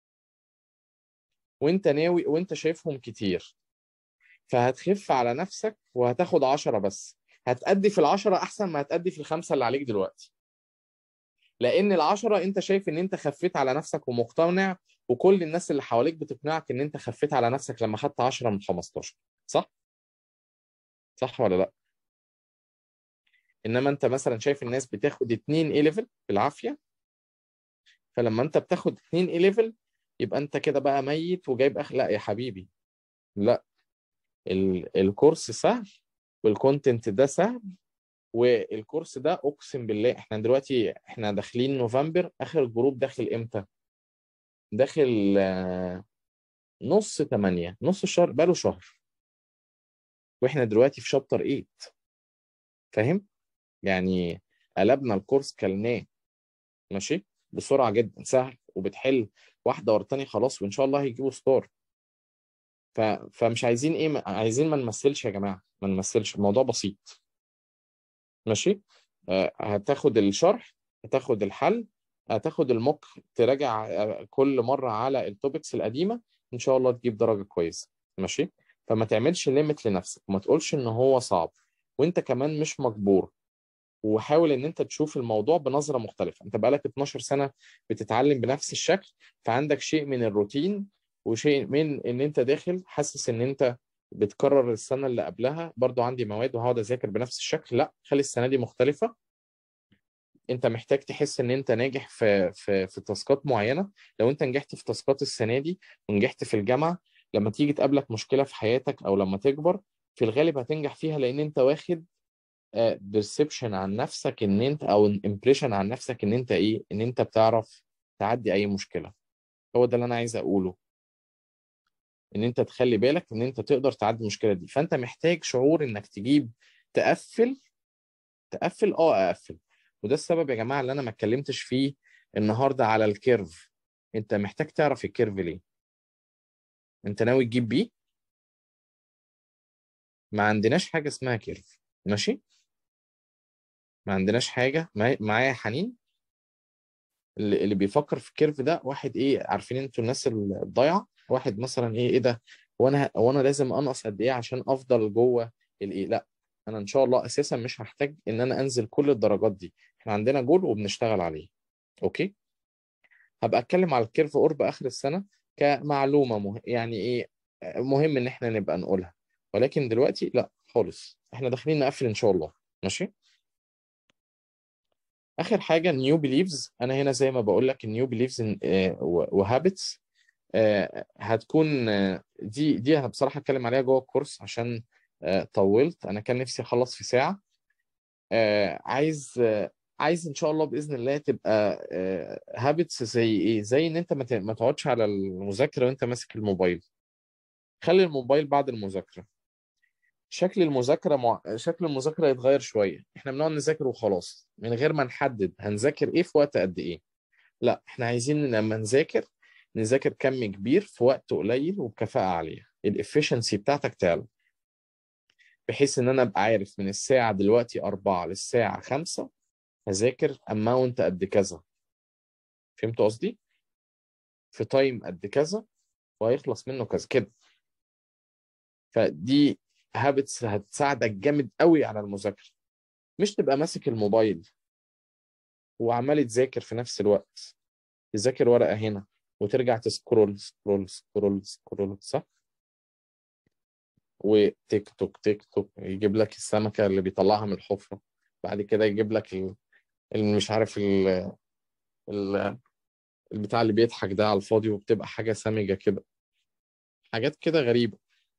A: وانت ناوي وانت شايفهم كتير فهتخف على نفسك وهتاخد 10 بس هتأدي في العشرة احسن ما هتأدي في الخمسة اللي عليك دلوقتي لان العشرة انت شايف ان انت خفيت على نفسك ومقتنع وكل الناس اللي حواليك بتقنعك ان انت خفيت على نفسك لما خدت 10 من 15 صح صح ولا لا انما انت مثلا شايف الناس بتاخد 2 اي ليفل بالعافيه فلما انت بتاخد 2 اي ليفل يبقى انت كده بقى ميت وجايب اخ لا يا حبيبي لا ال... الكورس سهل والكونتنت ده سهل والكورس ده اقسم بالله احنا دلوقتي احنا داخلين نوفمبر اخر جروب داخل امتى داخل آه، نص 8 نص الشهر بقاله شهر واحنا دلوقتي في شابتر 8 فاهم يعني قلبنا الكورس كلناه ماشي بسرعه جدا سهل وبتحل واحده ورا التانيه خلاص وان شاء الله هيجيبوا ستار ف... فمش عايزين ايه ما- عايزين ما نمثلش يا جماعه ما نمثلش الموضوع بسيط ماشي آه، هتاخد الشرح هتاخد الحل هتاخد الموك تراجع آه، كل مره على التوبكس القديمه ان شاء الله تجيب درجه كويسه ماشي فما تعملش ليميت لنفسك وما تقولش ان هو صعب وانت كمان مش مجبور وحاول ان انت تشوف الموضوع بنظره مختلفه انت بقالك 12 سنه بتتعلم بنفس الشكل فعندك شيء من الروتين وشيء من ان انت داخل حاسس ان انت بتكرر السنه اللي قبلها برضو عندي مواد وهقعد اذاكر بنفس الشكل لا خلي السنه دي مختلفه انت محتاج تحس ان انت ناجح في في في تاسكات معينه لو انت نجحت في تاسكات السنه دي ونجحت في الجامعه لما تيجي تقابلك مشكله في حياتك او لما تكبر في الغالب هتنجح فيها لان انت واخد بيرسبشن عن نفسك ان انت او امبريشن عن نفسك ان انت ايه ان انت بتعرف تعدي اي مشكله هو ده اللي انا عايز اقوله ان انت تخلي بالك ان انت تقدر تعدي المشكله دي فانت محتاج شعور انك تجيب تقفل تقفل اه اقفل وده السبب يا جماعه اللي انا ما اتكلمتش فيه النهارده على الكيرف انت محتاج تعرف الكيرف ليه انت ناوي تجيب بيه ما عندناش حاجه اسمها كيرف ماشي ما عندناش حاجه معايا معايا يا حنين اللي اللي بيفكر في الكيرف ده واحد ايه عارفين انتوا الناس الضايعه واحد مثلا ايه ايه ده وانا وانا لازم انقص قد ايه عشان افضل جوه الايه لا انا ان شاء الله اساسا مش هحتاج ان انا انزل كل الدرجات دي احنا عندنا جول وبنشتغل عليه اوكي هبقى اتكلم على الكيرف قرب اخر السنه كمعلومه مه... يعني ايه مهم ان احنا نبقى نقولها ولكن دلوقتي لا خالص احنا داخلين نقفل ان شاء الله ماشي اخر حاجه نيو بيليفز انا هنا زي ما بقول لك النيو بيليفز وهابتس هتكون آه، دي دي انا بصراحه اتكلم عليها جوه الكورس عشان آه، طولت انا كان نفسي اخلص في ساعه آه، عايز آه، عايز ان شاء الله باذن الله تبقى هابتس زي ايه زي ان انت ما ت- ما تقعدش على المذاكره وانت ماسك الموبايل خلي الموبايل بعد المذاكره شكل المذاكره مع... شكل المذاكره يتغير شويه احنا بنقعد نذاكر وخلاص من غير ما نحدد هنذاكر ايه في وقت قد ايه لا احنا عايزين لما نذاكر نذاكر كم كبير في وقت قليل وبكفاءه عاليه الافشنسي بتاعتك تعلى بحيث ان انا ابقى عارف من الساعه دلوقتي 4 للساعه 5 هذاكر اماونت قد كذا فهمت قصدي في تايم قد كذا وهيخلص منه كذا كده فدي هابتس هتساعدك جامد قوي على المذاكره مش تبقى ماسك الموبايل وعمال تذاكر في نفس الوقت تذاكر ورقه هنا وترجع تسكرول سكرول سكرول سكرول صح وتيك توك تيك توك يجيب لك السمكه اللي بيطلعها من الحفره بعد كده يجيب لك ال- اللي مش عارف ال... ال... البتاع اللي بيضحك ده على الفاضي وبتبقى حاجه سامجه كده حاجات كده غريبه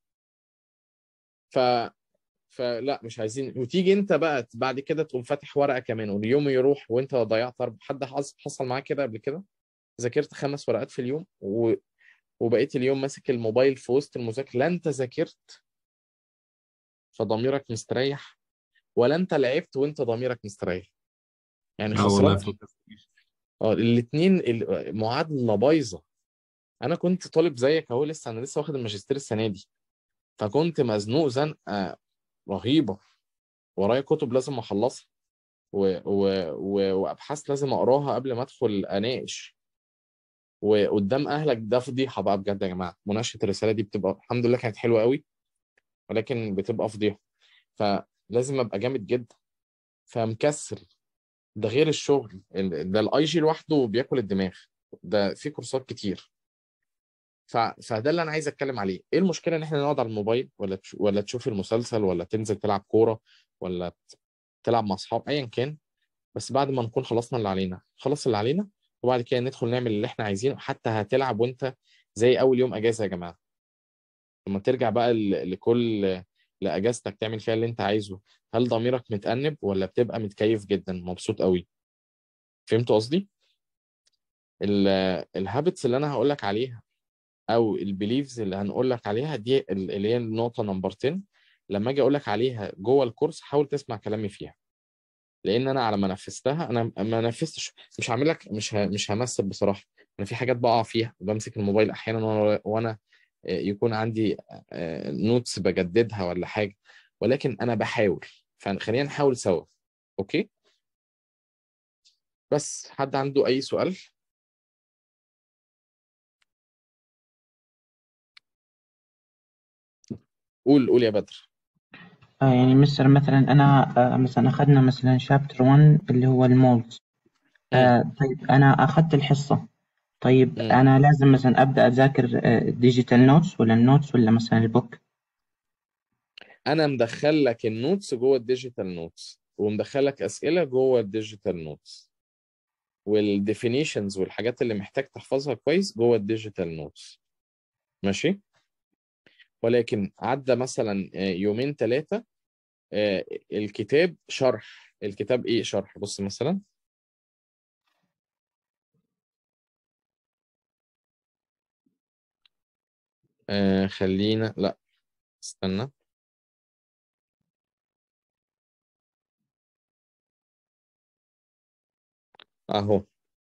A: ف فلا مش عايزين وتيجي انت بقى بعد كده تقوم فاتح ورقه كمان واليوم يروح وانت ضيعت أربع حد حص- حصل معاك كده قبل كده ذاكرت خمس ورقات في اليوم و... وبقيت اليوم ماسك الموبايل في وسط المذاكره لا انت ذاكرت فضميرك مستريح ولا انت لعبت وانت ضميرك مستريح يعني
B: اه والله
A: خسران
B: فكرت فيه.
A: اه الاثنين معادله بايظه انا كنت طالب زيك اهو لسه انا لسه واخد الماجستير السنه دي فكنت مزنوق زنقه رهيبه ورايا كتب لازم اخلصها و... و... و... وابحاث لازم اقراها قبل ما ادخل اناقش وقدام اهلك ده فضيحه بقى بجد يا جماعه مناقشه الرساله دي بتبقى الحمد لله كانت حلوه قوي ولكن بتبقى فضيحه فلازم ابقى جامد جدا فمكسل ده غير الشغل ال- ده الاي جي لوحده بياكل الدماغ ده في كورسات كتير ف... فده اللي انا عايز اتكلم عليه ايه المشكله ان احنا نقعد على الموبايل ولا تش... ولا تشوف المسلسل ولا تنزل تلعب كوره ولا ت- تلعب مع اصحاب ايا كان بس بعد ما نكون خلصنا اللي علينا خلص اللي علينا وبعد كده ندخل نعمل اللي احنا عايزينه حتى هتلعب وانت زي اول يوم اجازه يا جماعه لما ترجع بقى ل... لكل لاجازتك تعمل فيها اللي انت عايزه هل ضميرك متأنب ولا بتبقى متكيف جدا مبسوط قوي فهمت قصدي الهابتس اللي انا هقول لك عليها او البيليفز اللي هنقول لك عليها دي ال- اللي هي النقطه نمبر 10 لما اجي اقول لك عليها جوه الكورس حاول تسمع كلامي فيها لان انا على ما نفذتها انا ما نفذتش مش هعمل لك مش ه... مش همثل بصراحه انا في حاجات بقع فيها وبمسك الموبايل احيانا وانا وانا آه، يكون عندي نوتس بجددها ولا حاجه ولكن انا بحاول فخلينا نحاول سوا اوكي بس حد عنده اي سؤال قول قول يا بدر
D: آه يعني مستر مثلا أنا آه مثلا أخذنا مثلا شابتر 1 اللي هو المولز آه طيب أنا أخذت الحصة طيب
A: مم.
D: أنا لازم مثلا أبدأ أذاكر ديجيتال نوتس ولا النوتس ولا مثلا البوك
A: انا مدخل لك النوتس جوه الديجيتال نوتس ومدخل لك اسئله جوه الديجيتال نوتس والديفينيشنز والحاجات اللي محتاج تحفظها كويس جوه الديجيتال نوتس ماشي ولكن عدى مثلا آه، يومين ثلاثه الكتاب شرح الكتاب ايه شرح بص مثلا آه خلينا لا استنى اهو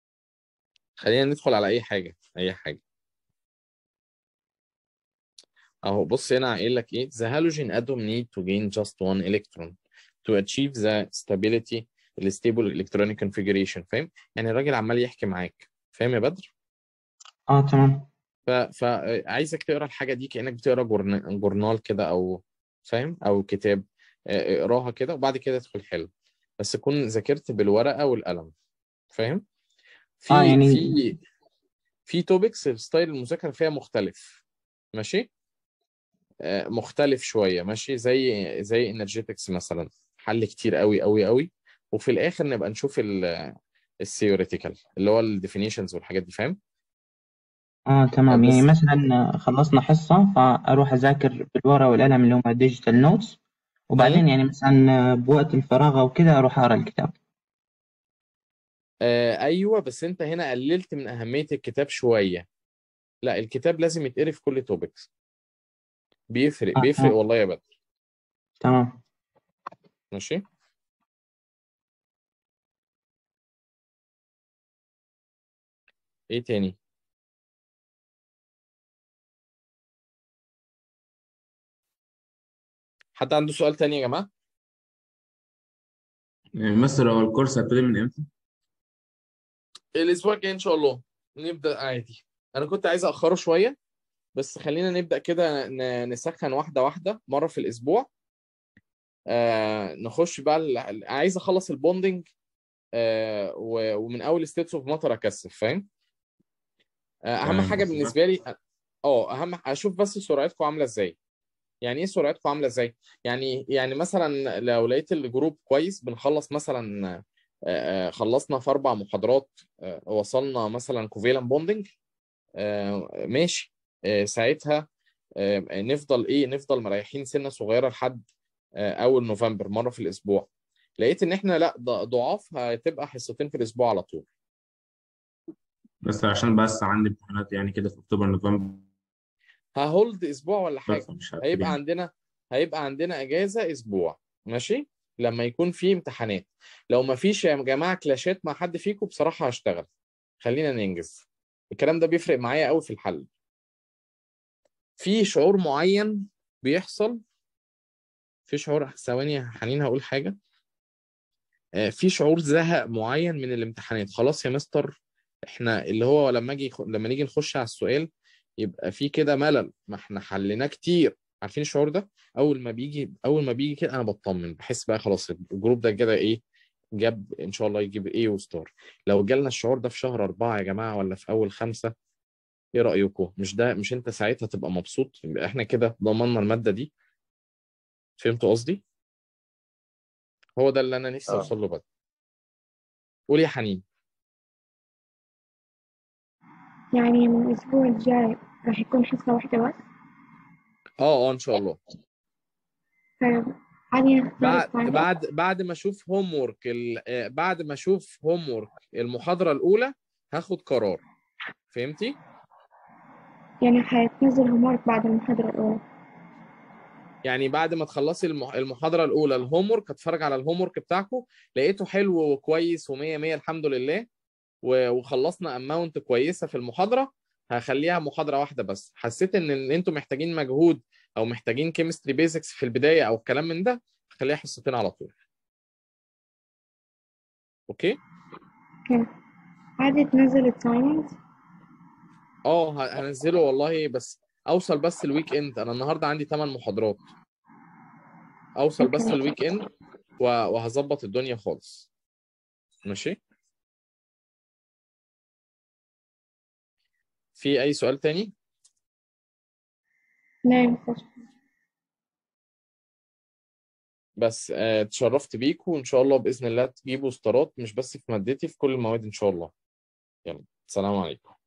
A: خلينا ندخل على اي حاجه اي حاجه اهو بص هنا قايل لك ايه the halogen atom need to gain just one electron to achieve the stability the stable electronic configuration فاهم يعني الراجل عمال يحكي معاك فاهم يا بدر
D: اه تمام
A: ف... فعايزك تقرا الحاجه دي كانك بتقرا جورن... جورنال كده او فاهم او كتاب آه، اقراها كده وبعد كده ادخل حل بس تكون ذاكرت بالورقه والقلم فاهم في
D: اه يعني
A: في في توبكس ستايل المذاكره فيها مختلف ماشي آه، مختلف شويه ماشي زي زي انرجيتكس مثلا حل كتير قوي قوي قوي وفي الاخر نبقى نشوف الثيوريتيكال اللي هو الديفينيشنز والحاجات دي فاهم
D: اه تمام يعني
A: بس
D: مثلا خلصنا حصة فأروح أذاكر بالورقة والقلم اللي هم الديجيتال نوتس وبعدين
A: مم.
D: يعني مثلا بوقت الفراغ أو كده أروح أقرأ الكتاب
A: آه ايوه بس انت هنا قللت من اهميه الكتاب شويه لا الكتاب لازم يتقري في كل توبكس بيفرق
D: اه
A: بيفرق
D: تمام
A: والله يا بدر
D: تمام
A: ماشي ايه تاني حد عنده سؤال تاني يا جماعه
B: مستر هو الكورس هيبتدي من امتى؟
A: الاسبوع الجاي ان شاء الله نبدا عادي انا كنت عايز اخره شويه بس خلينا نبدا كده ن- نسخن واحده واحده مره في الاسبوع آه نخش بقى ال- عايز اخلص البوندنج آه و- ومن اول ستيتس اوف ماتر اكثف فاهم آه اهم
B: تمام
A: حاجه
B: بس
A: بالنسبه لي اه اهم اشوف بس سرعتكم عامله ازاي يعني ايه سرعتكم عامله ازاي يعني يعني مثلا لو لقيت الجروب كويس بنخلص مثلا آه، آه، خلصنا في اربع محاضرات آه، وصلنا مثلا كوفيلان بوندنج ماشي آه، ساعتها آه، نفضل ايه نفضل مريحين سنه صغيره لحد آه، اول نوفمبر مره في الاسبوع لقيت ان احنا لا ض- ضعاف هتبقى حصتين في الاسبوع على طول
B: بس عشان بس عندي امتحانات يعني كده في اكتوبر نوفمبر
A: ههولد اسبوع ولا حاجه
B: فمش هبتدي
A: هيبقى
B: يعني
A: عندنا هيبقى عندنا اجازه اسبوع ماشي لما يكون في امتحانات لو ما فيش يا جماعه كلاشات مع حد فيكم بصراحه هشتغل خلينا ننجز الكلام ده بيفرق معايا قوي في الحل في شعور معين بيحصل في شعور ثواني يا حنين هقول حاجه آه، في شعور زهق معين من الامتحانات خلاص يا مستر احنا اللي هو لما اجي لما نيجي نخش على السؤال يبقى في كده ملل ما احنا حليناه كتير عارفين الشعور ده اول ما بيجي اول ما بيجي كده انا بطمن بحس بقى خلاص الجروب ده كده ايه جاب ان شاء الله يجيب ايه وستار لو جالنا الشعور ده في شهر أربعة يا جماعة ولا في أول خمسة ايه رأيكم مش ده مش انت ساعتها تبقى مبسوط يبقى احنا كده ضمننا المادة دي فهمتوا قصدي هو ده اللي انا نفسي
E: اه
A: اوصل له بقى قول يا حنين
C: يعني من الأسبوع الجاي راح يكون حصة واحدة بس
A: اه اه ان شاء الله
C: طيب هذه نختار
A: بعد
C: الثانية
A: بعد بعد ما اشوف هوم ورك بعد ما اشوف هوم ورك المحاضرة الأولى هاخد قرار فهمتي؟
C: يعني حيتنزل هومورك بعد المحاضرة الأولى
A: يعني بعد ما تخلصي المح- المحاضرة الأولى الهوم ورك هتفرج على الهوم ورك بتاعكم لقيته حلو وكويس ومية مية الحمد لله و- وخلصنا اماونت كويسة في المحاضرة هخليها محاضرة واحدة بس حسيت ان إن انتوا محتاجين مجهود او محتاجين كيمستري بيزكس في البداية او الكلام من ده خليها حصتين على طول اوكي؟
C: كيف هذه تنزل assignment
A: اه ه- هنزله والله بس اوصل بس الويك اند انا النهارده عندي 8 محاضرات اوصل بس
C: أوكي
A: الويك اند و- وهظبط الدنيا خالص ماشي في اي سؤال تاني
C: لا ينفع
A: بس آه، اتشرفت بيكم وان شاء الله باذن الله تجيبوا ستارات مش بس في مادتي في كل المواد ان شاء الله يلا السلام عليكم